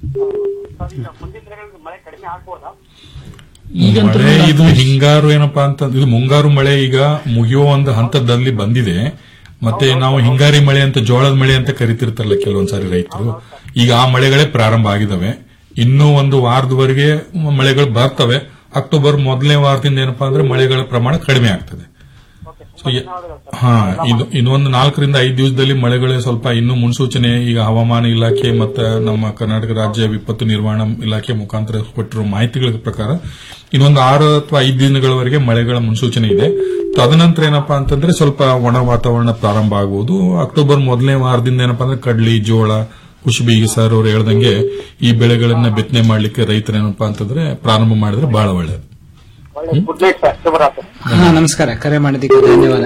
ಈಗಂತೂ ಮಳೆ ಇದು ಹಿಂಗಾರು ಏನಪ್ಪಾ ಅಂತ ಇದು ಮುಂಗಾರು ಮಳೆ ಈಗ ಮುಗಿಯೋ ಒಂದು ಹಂತದಲ್ಲಿ ಬಂದಿದೆ ಮತ್ತೆ ನಾವು ಹಿಂಗಾರಿ ಮಳೆ ಅಂತ ಜೋಳದ ಮಳೆ ಅಂತ ಕರಿತಿರ್ತಾರಲ್ಲ ಕೆಲವೊಂದ್ಸಾರಿ ರೈತರು ಈಗ ಆ ಮಳೆಗಳೇ ಪ್ರಾರಂಭ ಆಗಿದಾವೆ ಇನ್ನೂ ಒಂದು ವಾರದವರೆಗೆ ಮಳೆಗಳು ಬರ್ತವೆ ಅಕ್ಟೋಬರ್ ಮೊದಲನೇ ವಾರದಿಂದ ಏನಪ್ಪಾ ಅಂದ್ರೆ ಮಳೆಗಳ ಪ್ರಮಾಣ ಕಡಿಮೆ ಆಗ್ತದೆ So, ಯ- ಹಾ ಇದು ಇನ್ನೊಂದು ನಾಲ್ಕರಿಂದ ಐದು ದಿವಸದಲ್ಲಿ ಮಳೆಗಳೇ ಸ್ವಲ್ಪ ಇನ್ನೂ ಮುನ್ಸೂಚನೆ ಈಗ ಹವಾಮಾನ ಇಲಾಖೆ ಮತ್ತೆ ನಮ್ಮ ಕರ್ನಾಟಕ ರಾಜ್ಯ ವಿಪತ್ತು ನಿರ್ವಹಣಾ ಇಲಾಖೆ ಮುಖಾಂತರ ಕೊಟ್ಟಿರೋ ಮಾಹಿತಿಗಳ ಪ್ರಕಾರ ಇನ್ನೊಂದು ಆರು ಅಥವಾ ಐದು ದಿನಗಳವರೆಗೆ ಮಳೆಗಳ ಮುನ್ಸೂಚನೆ ಇದೆ ತದನಂತರ ಏನಪ್ಪಾ ಅಂತಂದ್ರೆ ಸ್ವಲ್ಪ ಒಣ ವಾತಾವರಣ ಪ್ರಾರಂಭ ಆಗುವುದು ಅಕ್ಟೋಬರ್ ಮೊದಲನೇ ವಾರದಿಂದ ಏನಪ್ಪಾ ಅಂದ್ರೆ ಕಡ್ಲಿ ಜೋಳ ಕುಶುಬಿ ಈಗ ಸರ್ ಅವರು ಹೇಳ್ದಂಗೆ ಈ ಬೆಳೆಗಳನ್ನ ಬಿತ್ತನೆ ಮಾಡ್ಲಿಕ್ಕೆ ರೈತರೇನಪ್ಪಾ ಅಂತಂದ್ರೆ ಪ್ರಾರಂಭ ಮಾಡಿದ್ರೆ ಬಹಳ ಒಳ್ಳೆಯದು ಗುಡ್ ನೈಟ್ ಸರ್ ಶುಭರಾತ್ರಿ ಹಾ ನಮಸ್ಕಾರ ಕರೆ ಮಾಡಿದ್ದಕ್ಕೆ ಧನ್ಯವಾದ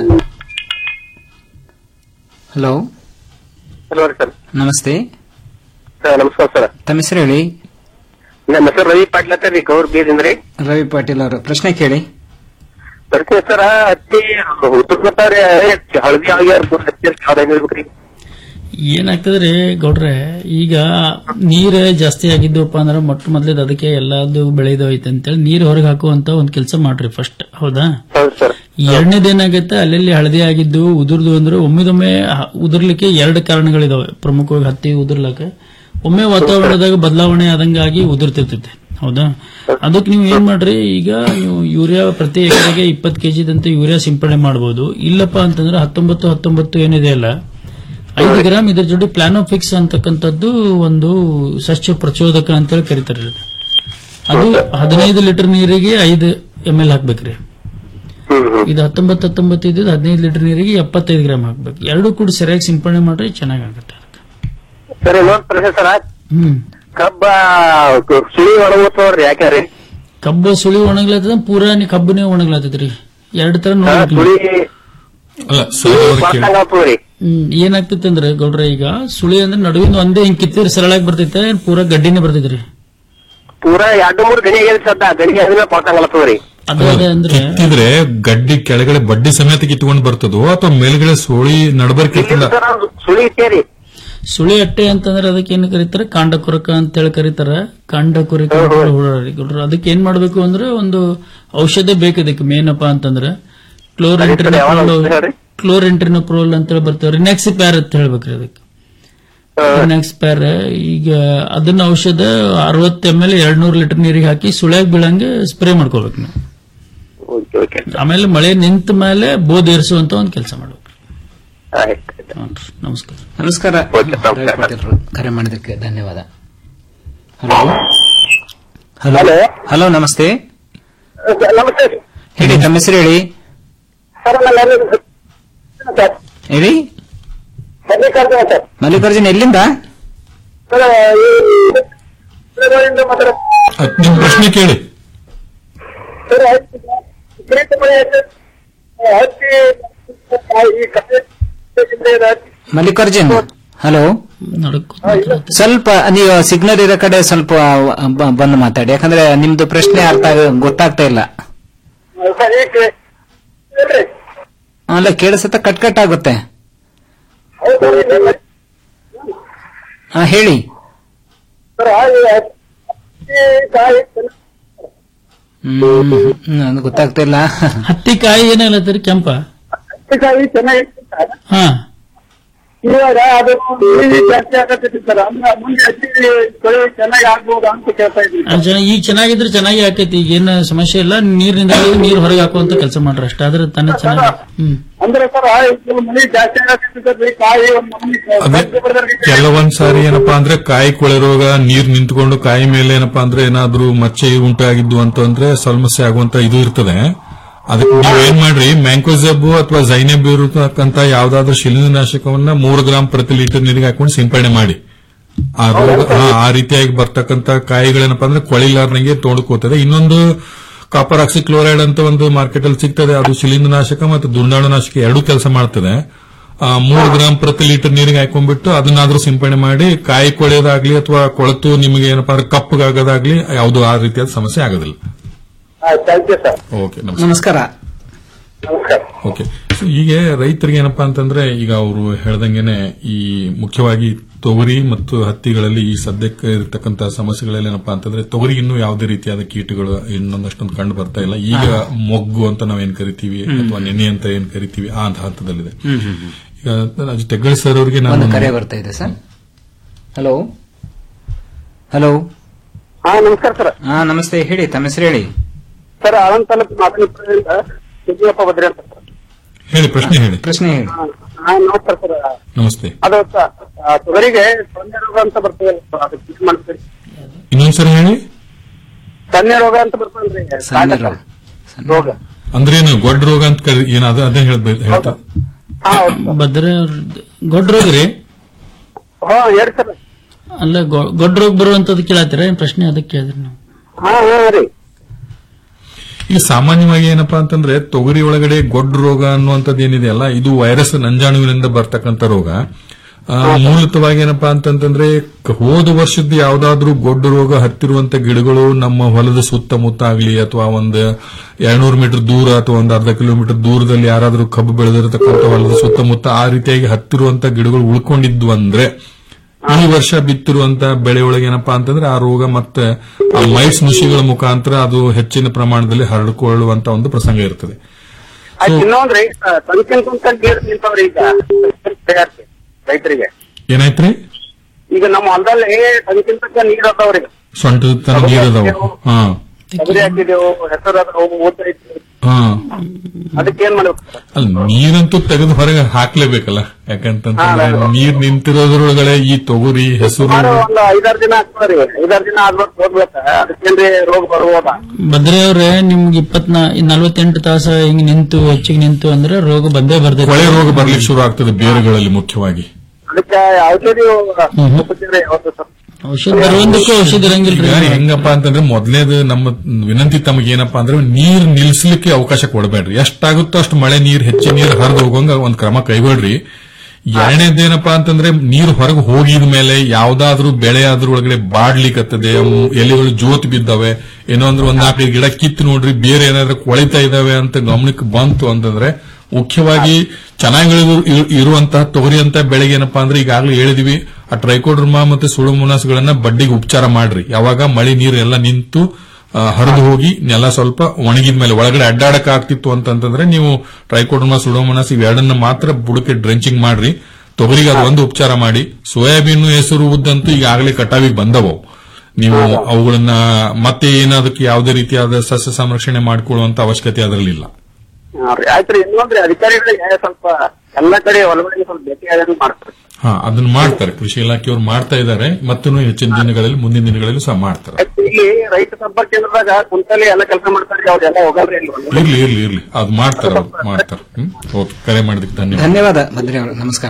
hello hello sir namaste sir ನಮಸ್ಕಾರ ಸರ್ ತಮ್ಮ ಹೆಸರು ಹೇಳಿ ನಮ್ಮ ಹೆಸರು ರವಿ ಪಾಟೀಲ್ ಅಂತ ರೀ ಗೌರ್ ಬೀದಿಂದ್ರಿ ರವಿ ಪಾಟೀಲ್ ಅವರು ಪ್ರಶ್ನೆ ಕೇಳಿ ಬರ್ತೀನಿ ಸರ್ ಹತ್ತಿ ಉತ್ತರ್ತಾರೆ ಹಳದಿ ಆಗ್ಯಾರ ಹತ್ತಿ ಯಾವ್ದು ಹೇಳ್ಬೇಕ್ರಿ ಏನಾಗ್ತದ್ರಿ ಗೌಡ್ರೆ ಈಗ ನೀರ್ ಜಾಸ್ತಿ ಆಗಿದ್ದಪ್ಪ ಅಂದ್ರೆ ಮೊಟ್ಟ ಮೊದ್ಲೇದ್ ಅದಕ್ಕೆ ಎಲ್ಲಾದು ಬೆಳೆದು ಐತೆ ಅಂತೇಳಿ ನೀರ್ ಹೊರಗೆ ಹಾಕುವಂತ ಒಂದ್ ಕೆಲಸ ಮಾಡ್ರಿ ಫಸ್ಟ್ ಹೌದಾ ಎರಡನೇದೇನಾಗತ್ತೆ ಅಲ್ಲಲ್ಲಿ ಹಳದಿ ಆಗಿದ್ದು ಉದುರ್ದು ಅಂದ್ರೆ ಒಮ್ಮೆದೊಮ್ಮೆ ಹ- ಉದುರ್ಲಿಕ್ಕೆ ಎರಡು ಕಾರಣಗಳಿದಾವೆ ಪ್ರಮುಖವಾಗಿ ಹತ್ತಿ ಉದುರ್ಲಕ್ಕೆ ಒಮ್ಮೆ ವಾತಾವರಣದಾಗ ಬದಲಾವಣೆ ಆದಂಗಾಗಿ ಉದುರ್ತಿರ್ತೈತೆ ಹೌದಾ ಅದಕ್ಕೆ ನೀವು ಏನ್ ಮಾಡ್ರಿ ಈಗ ನೀವು ಯೂರಿಯಾ ಪ್ರತಿ ಎಕರೆಗೆ ಇಪ್ಪತ್ತು ಕೆಜಿದಂತೆ ಯೂರಿಯಾ ಸಿಂಪಡಣೆ ಮಾಡಬಹುದು ಇಲ್ಲಪ್ಪ ಅಂತಂದ್ರೆ ಹತ್ತೊಂಬತ್ತು ಹತ್ತೊಂಬತ್ತು ಏನಿದೆ ಅಲ್ಲ ಐದು ಗ್ರಾಮ್ ಇದ್ರ ಜೊತೆ ಪ್ಲಾನೋಫಿಕ್ಸ್ ಅಂತಕ್ಕಂಥದ್ದು ಒಂದು ಸಸ್ಯ ಪ್ರಚೋದಕ ಅಂತೇಳಿ ಕರೀತಾರೆ ಇದು. ಅದು ಹದಿನೈದು ಲೀಟರ್ ನೀರಿಗೆ ಐದು ಎಂ ಎಲ್ ಹಾಕ್ಬೇಕ್ರಿ ಇದು ಹತ್ತೊಂಬತ್ತು ಹತ್ತೊಂಬತ್ತು ಇದ್ದು ಹದಿನೈದು ಲೀಟರ್ ನೀರಿಗೆ ಎಪ್ಪತ್ತೈದು ಗ್ರಾಮ್ ಹಾಕ್ಬೇಕು ಎರಡು ಕೂಡ ಸರಿಯಾಗಿ ಸಿಂಪಡಣೆ ಮಾಡ್ರೆ ಚೆನ್ನಾಗಾಗುತ್ತೆ ಸರ್ ಇನ್ನೊಂದ್ ಪ್ರಶ್ನೆ ಸರ್ ಹ್ಮ್ ಕಬ್ಬ ಸುಳಿ ಒಣಗುತ್ತವ್ರಿ ಯಾಕ್ಯಾರಿ ಕಬ್ಬು ಸುಳಿ ಒಣಗ್ಲತ್ತದ ಪೂರಾ ನೀ ಕಬ್ಬನೇ ಒಣಗ್ಲತ್ತದ್ರಿ ಎರಡು ತರ ನೋಡ್ಬೇಕು ಸುಳಿ ಅಲ್ಲ ಸರ್ ಅವ್ರು ಕೇಳಿ ಆಗ್ತದ್ರಿ ಹ್ಮ್ ಏನಾಗ್ತೈತೆ ಅಂದ್ರೆ ಗೌಡ್ರೆ ಈಗ ಸುಳಿ ಅಂದ್ರೆ ನಡುವಿನ ಒಂದೇ ಹಿಂಗ್ ಕಿತ್ತಿದ್ರೆ ಸರಳಾಗಿ ಬರ್ತೈತೆ ಪೂರಾ ಗಡ್ಡಿನೇ ಬರ್ತೈತ್ರಿ ಪೂರಾ ಎರಡು ಮೂರು ಗಣಿ ಆಗ್ಯದ ಸದ್ದ ಗಣಿ ಆದ್ಮೇಲೆ ಕೊಟ್ಟಂಗಲತ್ತದ್ರಿ ಅದು ಅದೇ ಅಂದ್ರೆ ಕಿತ್ತಿದ್ರೆ ಗಡ್ಡಿ ಕೆಳಗಡೆ ಬಡ್ಡಿ ಸಮೇತ ಕಿತ್ಕೊಂಡು ಬರ್ತದೋ ಅಥವಾ ಮೇಲ್ಗಡೆ ಸೋಳಿ ನಡಬರ್ಕ್ ಇರ್ತದ ಸುಳಿ ಇಟ್ಟೇರಿ ಸುಳಿ ಅಟ್ಟೆ ಅಂತಂದ್ರೆ ಅದಕ್ಕೆ ಏನ್ ಕರೀತಾರೆ ಕಾಂಡ ಕೊರಕ ಅಂತ ಹೇಳಿ ಕರೀತಾರ ಕಾಂಡ ಕೊರಕ ಹುಳರಿ ಗೌಡ್ರು ಅದಕ್ಕೆ ಏನ್ ಮಾಡ್ಬೇಕು ಅಂದ್ರೆ ಒಂದು ಔಷಧ ಬೇಕು ಇದಕ್ಕೆ ಮೇನಪ್ಪ ಅಂತಂದ್ರೆ ಕ್ಲೋರೆಂಟ್ರಿನೋಪ್ರೋಲ್ ಕ್ಲೋರೆಂಟ್ರಿನೋಪ್ರೋಲ್ ಅಂತ ಹೇಳಿ ಬರ್ತೇವೆ ರಿನಾಕ್ಸಿ ಪ್ಯಾರ್ ಅಂತ ಹೇಳ್ಬೇಕ್ರಿ ಅದಕ್ಕೆ ರಿನಾಕ್ಸ್ ಪ್ಯಾರ್ ಈಗ ಅದನ್ನ ಔಷಧ ಅರವತ್ತು ಎಂ ಎಲ್ ಎರಡ್ ನೂರು ಲೀಟರ್ ನೀರಿಗೆ ಹಾಕಿ ಸುಳ್ಯಾಗ ಬೀಳಂಗೆ ಸ್ಪ್ರೇ ಮಾಡ್ಕೋಬೇಕು ನೀವು ಆಮೇಲೆ ಮಳೆ ನಿಂತ ಮೇಲೆ ಬೋದ್ ಏರಿಸುವಂತ ಒಂದು ಕೆಲಸ ಮಾಡ್ಬೇಕು ಹ್ಞೂನ್ರಿ. ನಮಸ್ಕಾರ ನಮಸ್ಕಾರ ರವಿ ಪಾಟೀಲ್ ಅವರು ಕರೆ ಮಾಡಿದ್ದಕ್ಕೆ ಧನ್ಯವಾದ ಹಲೋ ಹಲೋ ಹಲೋ ನಮಸ್ತೆ ನಮಸ್ತೆ ಹೇಳಿ ತಮ್ಮ ಹೆಸರು ಹೇಳಿ ಸರ್ ಸರ್ ಹೇಳಿ ಮಲ್ಲಿಕಾರ್ಜುನ ಸರ್ ಮಲ್ಲಿಕಾರ್ಜುನ್ ಎಲ್ಲಿಂದ ಸರ್ ಈ ಮಾತಾಡ ನಿಮ್ ಪ್ರಶ್ನೆ ಕೇಳಿ ಸರ್ ವಿಪರೀತ ಮಳೆ ಆಯ್ತು. ಹತ್ತಿ ಈ ಕಪ್ಪೆ ಮಲ್ಲಿಕಾರ್ಜುನ್ ಹಲೋ ಸ್ವಲ್ಪ ನೀವು ಸಿಗ್ನಲ್ ಇರೋ ಕಡೆ ಸ್ವಲ್ಪ ಬ- ಬಂದು ಮಾತಾಡಿ ಯಾಕಂದ್ರೆ ನಿಮ್ದು ಪ್ರಶ್ನೆ ಅರ್ಥ ಆಗ- ಗೊತ್ತಾಗ್ತಾ ಇಲ್ಲ ಸರ್ ಈಗ ಹೇಳ್ರಿ. ಅಲ್ಲ ಕೇಳಿಸುತ್ತ ಕಟ್ ಕಟ್ ಆಗುತ್ತೆ ಹೌದು, ಸರ್, ಹಾ ಹೇಳಿ ಸರ್ ಹಾಗೆ ಹತ್ತಿ ಕಾಯಿ ಹ್ಮ್ ನನಗೆ ಗೊತ್ತಾಗ್ತಾ ಇಲ್ಲ ಹತ್ತಿ ಕಾಯಿ ಏನಾಗ್ಲತ್ತರಿ ಕೆಂಪ ಹತ್ತಿ ಕಾಯಿ ಚೆನ್ನಾಗಿ ಹಾ ಇವಾಗ ಅದು ಮಳೆ ಜಾಸ್ತಿ ಆಗತ್ತೈತಿ ಸರ್ ಅಂದ್ರೆ ಮುಂದೆ ಹತ್ತಿ ಬೆಳೆ ಚೆನ್ನಾಗಿ ಆಗ್ಬೋದಾ ಅಂತ ಕೇಳ್ತಾ ಇದ್ದೀನಿ ಅದ್ ಜನ- ಈಗ ಚೆನ್ನಾಗಿದ್ರೆ ಚೆನ್ನಾಗಿ ಆಕೈತಿ ಈಗ ಏನ್ ಸಮಸ್ಯೆ ಇಲ್ಲ ನೀರಿನಿಂದ ನೀರ್ ಹೊರಗೆ ಹಾಕುವಂತ ಕೆಲಸ ಮಾಡ್ರಿ ಅಷ್ಟೇ ಆದ್ರೆ ತಾನೇ ಚೆನ್ನಾಗಿ ಹ್ಮ್ ಅಂದ್ರೆ ಸರ್ ಇದು ಮಳೆ ಜಾಸ್ತಿ ಆಗತ್ತೈತಿ ಸರ್ ಈ ಕಾಯಿ ಒಂದ್ ನಮೂನಿ ಅದೇ ಕೆಲವೊಂದ್ ಸಾರಿ ಏನಪ್ಪಾ ಅಂದ್ರೆ ಕಾಯಿ ಕೊಳೆ ರೋಗ ನೀರ್ ನಿಂತ್ಕೊಂಡು ಕಾಯಿ ಮೇಲೆ ಏನಪ್ಪಾ ಅಂದ್ರೆ ಏನಾದ್ರೂ ಮಚ್ಚೆ ಉಂಟಾಗಿದ್ದು ಅಂತಂದ್ರೆ ಸಮಸ್ಯೆ ಆಗುವಂತ ಇದು ಇರ್ತದೆ ಅದಕ್ಕೆ ನೀವು ಏನ್ ಮಾಡ್ರಿ ಮ್ಯಾಂಕೋಸೆಬ್ ಅಥವಾ ಜೈನೆಬ್ ಇರತಕ್ಕಂತ ಯಾವ್ದಾದ್ರು ಶಿಲೀಂಧ್ರನಾಶಕವನ್ನ ಮೂರು ಗ್ರಾಂ ಪ್ರತಿ ಲೀಟರ್ ನೀರಿಗೆ ಹಾಕೊಂಡು ಸಿಂಪಡಣೆ ಮಾಡಿ ಆ ರೋಗ ಹಾ, ಆ ರೀತಿಯಾಗಿ ಬರ್ತಕ್ಕಂತ ಕಾಯಿಗಳೇನಪ್ಪಾ ಅಂದ್ರೆ ಕೊಳಿಲಾರ್ದಂಗೆ ತೋಡ್ಕೋತದೆ ಇನ್ನೊಂದು ಕಾಪರ್ ಆಕ್ಸಿಕ್ಲೋರೈಡ್ ಅಂತ ಒಂದು ಮಾರ್ಕೆಟ್ ಅಲ್ಲಿ ಸಿಗ್ತದೆ ಅದು ಶಿಲೀಂಧ್ರನಾಶಕ ಮತ್ತು ದುಂಡಾಣುನಾಶಕ ಎರಡೂ ಕೆಲಸ ಮಾಡ್ತದೆ ಆ, ಮೂರು ಗ್ರಾಂ ಪ್ರತಿ ಲೀಟರ್ ನೀರಿಗೆ ಹಾಕೊಂಡ್ಬಿಟ್ಟು ಅದನ್ನಾದ್ರೂ ಸಿಂಪಡಣೆ ಮಾಡಿ ಕಾಯಿ ಕೊಳೆಯೋದಾಗ್ಲಿ ಅಥವಾ ಕೊಳತು ನಿಮಗೆ ಏನಪ್ಪಾ ಅಂದ್ರೆ ಕಪ್ಪಗಾಗೋದಾಗ್ಲಿ ಯಾವುದು ಆ ರೀತಿಯಾದ ಸಮಸ್ಯೆ ಆಗೋದಿಲ್ಲ ಥ್ಯಾಂಕ್ ಯು ಸರ್ ಓಕೆ ನಮಸ್ಕಾರ ಓಕೆ ಸೊ ಈಗ ರೈತರಿಗೆ ಏನಪ್ಪಾ ಅಂತಂದ್ರೆ ಈಗ ಅವರು ಹೇಳ್ದಂಗೆನೆ ಈ ಮುಖ್ಯವಾಗಿ ತೊಗರಿ ಮತ್ತು ಹತ್ತಿಗಳಲ್ಲಿ ಈ ಸದ್ಯಕ್ಕೆ ಇರತಕ್ಕಂತ ಸಮಸ್ಯೆಗಳಲ್ಲಿ ಏನಪ್ಪಾ ಅಂತಂದ್ರೆ ತೊಗರಿ ಇನ್ನೂ ಯಾವುದೇ ರೀತಿಯಾದ ಕೀಟಗಳು ಇನ್ನೊಂದಷ್ಟೊಂದು ಕಂಡು ಬರ್ತಾ ಇಲ್ಲ ಈಗ ಮೊಗ್ಗು ಅಂತ ನಾವೇನ್ ಕರಿತೀವಿ ಹ್ಮ್. ಅಥವಾ ನೆನೆ ಅಂತ ಏನ್ ಕರಿತೀವಿ ಆ ಅಂತ ಹಂತದಲ್ಲಿದೆ ಹ್ಮ್ ಹ್ಮ್ ಹ್ಮ್. ಈಗ ರಾಜು ತೆಗ್ಗಳಿ ಸರ್ ಅವರಿಗೆ ನಾನು ಒಂದು ಕರೆ ಬರ್ತಾ ಇದೆ ಸರ್ ಹಲೋ ಹಲೋ ಹಾ ನಮಸ್ಕಾರ ಸರ್ ಹಾ ನಮಸ್ತೆ ಹೇಳಿ ತಮ್ಮ ಹೆಸರು ಹೇಳಿ ಸರ್ ಆಳಂದ್ ತಾಲೂಕು ಮಾದನಿಪುರದಿಂದ ಸಿದ್ದಪ್ಪ ಬದ್ರಿ ಅಂತ ಸರ್. ಹೇಳಿ ಪ್ರಶ್ನೆ ಹೇಳಿ ಪ್ರಶ್ನೆ ಹೇಳಿ ಹಾ, ಹಾ ನಮಸ್ಕಾರ ಸರ್ ನಮಸ್ತೆ ಅದು ಸ- ಆ, ತೊಗರಿಗೆ ಸೊನ್ನೆ ರೋಗ ಅಂತ ಬರ್ತದೆ ಸರ್, ಅದು ಫಿಕ್ಸ್ ಮಾಡ್ತೀರಿ ಇನ್ನೊಂದ್ಸರಿ ಹೇಳಿ ಸನ್ನೆ ರೋಗ ಅಂತ ಬರ್ತದಲ್ರಿ ಸಣ್ಣ ರೋಗ. ರೋಗ ಅಂದ್ರೆ ಏನು ಗೊಡ್ಡ ರೋಗ ಅಂತ ಕರಿ ಏನಾದ ಅದೇ ಹೇಳ್ಬೇಕು ಹೇಳ್ತಾ ಬದ್ರೆ ಗೊಡ್ಡ ರೋಗ ರೀ ಹಾ ಹೇಳಿ ಸರ್ ಅಲ್ಲ ಗೊ- ಗೊಡ್ಡ ರೋಗ ಬರುವಂತದ್ದು ಕೇಳತ್ತೀರ ಏನ್ ಪ್ರಶ್ನೆ ಅದಕ್ಕೆ ಕೇಳಿದ್ರಿ ನಾವು ಹಾ ಹಾ ರೀ ಈಗ ಸಾಮಾನ್ಯವಾಗಿ ಏನಪ್ಪಾ ಅಂತಂದ್ರೆ ತೊಗರಿ ಒಳಗಡೆ ಗೊಡ್ಡ ರೋಗ ಅನ್ನುವಂಥದ್ದು ಏನಿದೆಯಲ್ಲ ಇದು ವೈರಸ್ ನಂಜಾಣುವಿನಿಂದ ಬರ್ತಕ್ಕಂಥ ರೋಗ ಆ, ಮೂಲತವಾಗಿ ಏನಪ್ಪಾ ಅಂತಂತಂದ್ರೆ ಕ- ಹೋದ ವರ್ಷದ ಯಾವ್ದಾದ್ರೂ ಗೊಡ್ಡ ರೋಗ ಹತ್ತಿರುವಂತ ಗಿಡಗಳು ನಮ್ಮ ಹೊಲದ ಸುತ್ತಮುತ್ತ ಆಗ್ಲಿ ಅಥವಾ ಒಂದು ಎರಡ್ನೂರು ಮೀಟರ್ ದೂರ ಅಥವಾ ಒಂದು ಅರ್ಧ ಕಿಲೋಮೀಟರ್ ದೂರದಲ್ಲಿ ಯಾರಾದ್ರೂ ಕಬ್ಬು ಬೆಳೆದಿರತಕ್ಕಂಥ ಹೊಲದ ಸುತ್ತಮುತ್ತ ಆ ರೀತಿಯಾಗಿ ಹತ್ತಿರುವಂತ ಗಿಡಗಳು ಉಳ್ಕೊಂಡಿದ್ವು ಅಂದ್ರೆ ಈ ವರ್ಷ ಬಿತ್ತಿರುವಂತ ಬೆಳೆ ಒಳಗೆ ಏನಪ್ಪಾ ಅಂತಂದ್ರೆ ಆ ರೋಗ ಮತ್ತೆ ಆ ಮೈಟ್ಸ್ ನುಷಿಗಳ ಮುಖಾಂತರ ಅದು ಹೆಚ್ಚಿನ ಪ್ರಮಾಣದಲ್ಲಿ ಹರಡಿಕೊಳ್ಳುವಂತ ಒಂದು ಪ್ರಸಂಗ ಇರ್ತದೆ ಆಯ್ತು ಇನ್ನೊಂದ್ರಿ ತನಕಿನ ಕುಂತ ನೀರ್ ನಿಂತವ್ರಿ ಈಗ ತಯಾರಿಸಿ ರೈತರಿಗೆ ಏನಾಯ್ತ್ರಿ ಈಗ ನಮ್ಮ ಹೊಲದಲ್ಲಿ ತನಕಿನ ತನಕ ನೀರ್ ಅದಾವ್ರಿ ಸೊಂಟ ತನ ನೀರದವು ಹಾ ತೊಗರಿ ಹಾಕಿದೆವು ಹೆಸರು ಅದಾವು ಊಟ ಐತಿ ಹಾ ಅದಕ್ಕೆ ಏನ್ ಮಾಡ್ಬೇಕು ಅಲ್ಲ ನೀರಂತೂ ತೆಗೆದು ಹೊರಗೆ ಹಾಕ್ಲೇಬೇಕಲ್ಲ ಯಾಕಂತಂತಂದ್ರೆ ನೀರ್ ನಿಂತಿರೋದ್ರೊಳಗಡೆ ಈ ತೊಗರಿ ಹೆಸರು ಸುಮಾರು ಒಂದು ಐದಾರು ದಿನ ಆಗ್ತದ್ರಿ ಐದಾರು ದಿನ ಆದ್ಮೇಲೆ ಹೋಗ್ಬೇಕ ಅದಕ್ಕೇನ್ರಿ ರೋಗ ಬರ್ಬೋದಾ ಬದ್ರೆ ಅವ್ರೆ ನಿಮ್ಗೆ ಇಪ್ಪತ್ನಾ ನಲ್ವತ್ತೆಂಟು ತಾಸ ಹಿಂಗ್ ನಿಂತು ಹೆಚ್ಚಿಗೆ ನಿಂತು ಅಂದ್ರೆ ರೋಗ ಬಂದೇ ಬರ್ತೈತೆ ಕೊಳೆ ರೋಗ ಬರ್ಲಿಕ್ಕೆ ಶುರು ಆಗ್ತದೆ ಬೇರುಗಳಲ್ಲಿ ಮುಖ್ಯವಾಗಿ ಅದಕ್ಕೆ ಔಷಧಿ ಉಪಚಾರ ಯಾವ್ದು ಸರ್ ಔಷಧ ಬರುವಂದಕ್ಕೂ ಔಷಧ ಇರಂಗಿಲ್ರಿ ಈಗ ಹೆಂಗಪ್ಪ ಅಂತಂದ್ರೆ ಮೊದಲನೇದು ನಮ್ಮ ವಿನಂತಿ ತಮಗೆ ಏನಪ್ಪಾ ಅಂದ್ರೆ ನೀರ್ ನಿಲ್ಸ್ಲಿಕ್ಕೆ ಅವಕಾಶ ಕೊಡಬೇಡ್ರಿ ಎಷ್ಟಾಗುತ್ತೋ ಅಷ್ಟು ಮಳೆ ನೀರ್ ಹೆಚ್ಚಿನ ನೀರ್ ಹರಿದು ಹೋಗಂಗ ಒಂದ್ ಕ್ರಮ ಕೈಗೊಳ್ರಿ ಎರಡನೇದೇನಪ್ಪಾ ಅಂತಂದ್ರೆ ನೀರು ಹೊರಗೆ ಹೋಗಿದ ಮೇಲೆ ಯಾವ್ದಾದ್ರೂ ಬೆಳೆ ಅದ್ರ ಒಳಗಡೆ ಬಾಡ್ಲಿಕ್ಕತ್ತದೆ ಮ್, ಎಲೆಗಳು ಜೋತ್ ಬಿದ್ದಾವೆ ಏನೋ ಅಂದ್ರೆ ಒಂದ್ ನಾಲ್ಕೈದು ಗಿಡ ಕಿತ್ತು ನೋಡ್ರಿ ಬೇರೆ ಏನಾದ್ರೂ ಕೊಳಿತಾ ಇದಾವೆ ಅಂತ ಗಮನಕ್ಕೆ ಬಂತು ಅಂತಂದ್ರೆ ಮುಖ್ಯವಾಗಿ ಚೆನ್ನಾಗಿ ಇಳಿದು- ಇರು- ಇರುವಂತಹ ತೊಗರಿ ಅಂತ ಬೆಳೆಗೆ ಏನಪ್ಪಾ ಅಂದ್ರೆ ಈಗಾಗಲೇ ಹೇಳಿದ್ವಿ ಆ ಟ್ರೈಕೋಡ್ರಮಾ ಮತ್ತೆ ಸುಳುಮುನಾಸ್ಗಳನ್ನ ಬಡ್ಡಿಗೆ ಉಪಚಾರ ಮಾಡ್ರಿ ಯಾವಾಗ ಮಳೆ ನೀರು ಎಲ್ಲ ನಿಂತು ಹರಿದು ಹೋಗಿ ನೆಲ ಸ್ವಲ್ಪ ಒಣಗಿದ ಮೇಲೆ ಒಳಗಡೆ ಅಡ್ಡಾಡಕ್ ಆಗ್ತಿತ್ತು ಅಂತಂತಂದ್ರೆ ನೀವು ಟ್ರೈಕೋಡ್ರಮಾ ಸುಡೋಮನಾಸ್ ಇವೆರಡನ್ನ ಮಾತ್ರ ಬುಡಕ್ಕೆ ಡ್ರೆಂಚಿಂಗ್ ಮಾಡ್ರಿ ತೊಗರಿಗೆ ಅದು ಒಂದು ಉಪಚಾರ ಮಾಡಿ ಸೋಯಾಬೀನ್ ಹೆಸರು ಉದ್ದಂತೂ ಈಗಾಗಲೇ ಕಟಾವಿಗೆ ಬಂದವು ನೀವು ಅವುಗಳನ್ನ ಮತ್ತೆ ಏನಾದಕ್ಕೆ ಯಾವುದೇ ರೀತಿಯಾದ ಸಸ್ಯ ಸಂರಕ್ಷಣೆ ಮಾಡಿಕೊಳ್ಳುವಂತ ಅವಶ್ಯಕತೆ ಅದರಲ್ಲಿಲ್ಲ ಹಾ ರೀ ಆಯ್ತ್ರಿ ಇನ್ನೊಂದ್ರಿ ಅಧಿಕಾರಿಗಳಿಗೆ ಸ್ವಲ್ಪ ಎಲ್ಲ ಕಡೆ ಒಳಗಡೆ ಸ್ವಲ್ಪ ಭೇಟಿ ಆದಂಗೆ ಮಾಡ್ತಾರೆ ಹಾ ಅದನ್ನ ಮಾಡ್ತಾರೆ ಕೃಷಿ ಇಲಾಖೆಯವರು ಮಾಡ್ತಾ ಇದ್ದಾರೆ ಮತ್ತೂ ಹೆಚ್ಚಿನ ದಿನಗಳಲ್ಲಿ ಮುಂದಿನ ದಿನಗಳಲ್ಲೂ ಸಹ ಮಾಡ್ತಾರೆ ಇಲ್ಲಿ ರೈತ ಸಂಪರ್ಕ ಕೇಂದ್ರದಾಗ ಕುಂತಲ್ಲಿ ಎಲ್ಲ ಕೆಲಸ ಮಾಡ್ತಾರೆ ಅವ್ರೆಲ್ಲ ಹೋಗಲ್ರಿ ಅಲ್ಲಿ ಒಳಗಡೆ. ಇರ್ಲಿ ಇರ್ಲಿ ಇರ್ಲಿ ಅದು ಮಾಡ್ತಾರೆ ಅವ್ರು ಮಾಡ್ತಾರೆ ಹ್ಮ್ ಓಕೆ ಕರೆ ಮಾಡಿದಕ್ಕೆ ಧನ್ಯವಾದ ಧನ್ಯವಾದ ಭದ್ರಿ ಅವರು ನಮಸ್ಕಾರ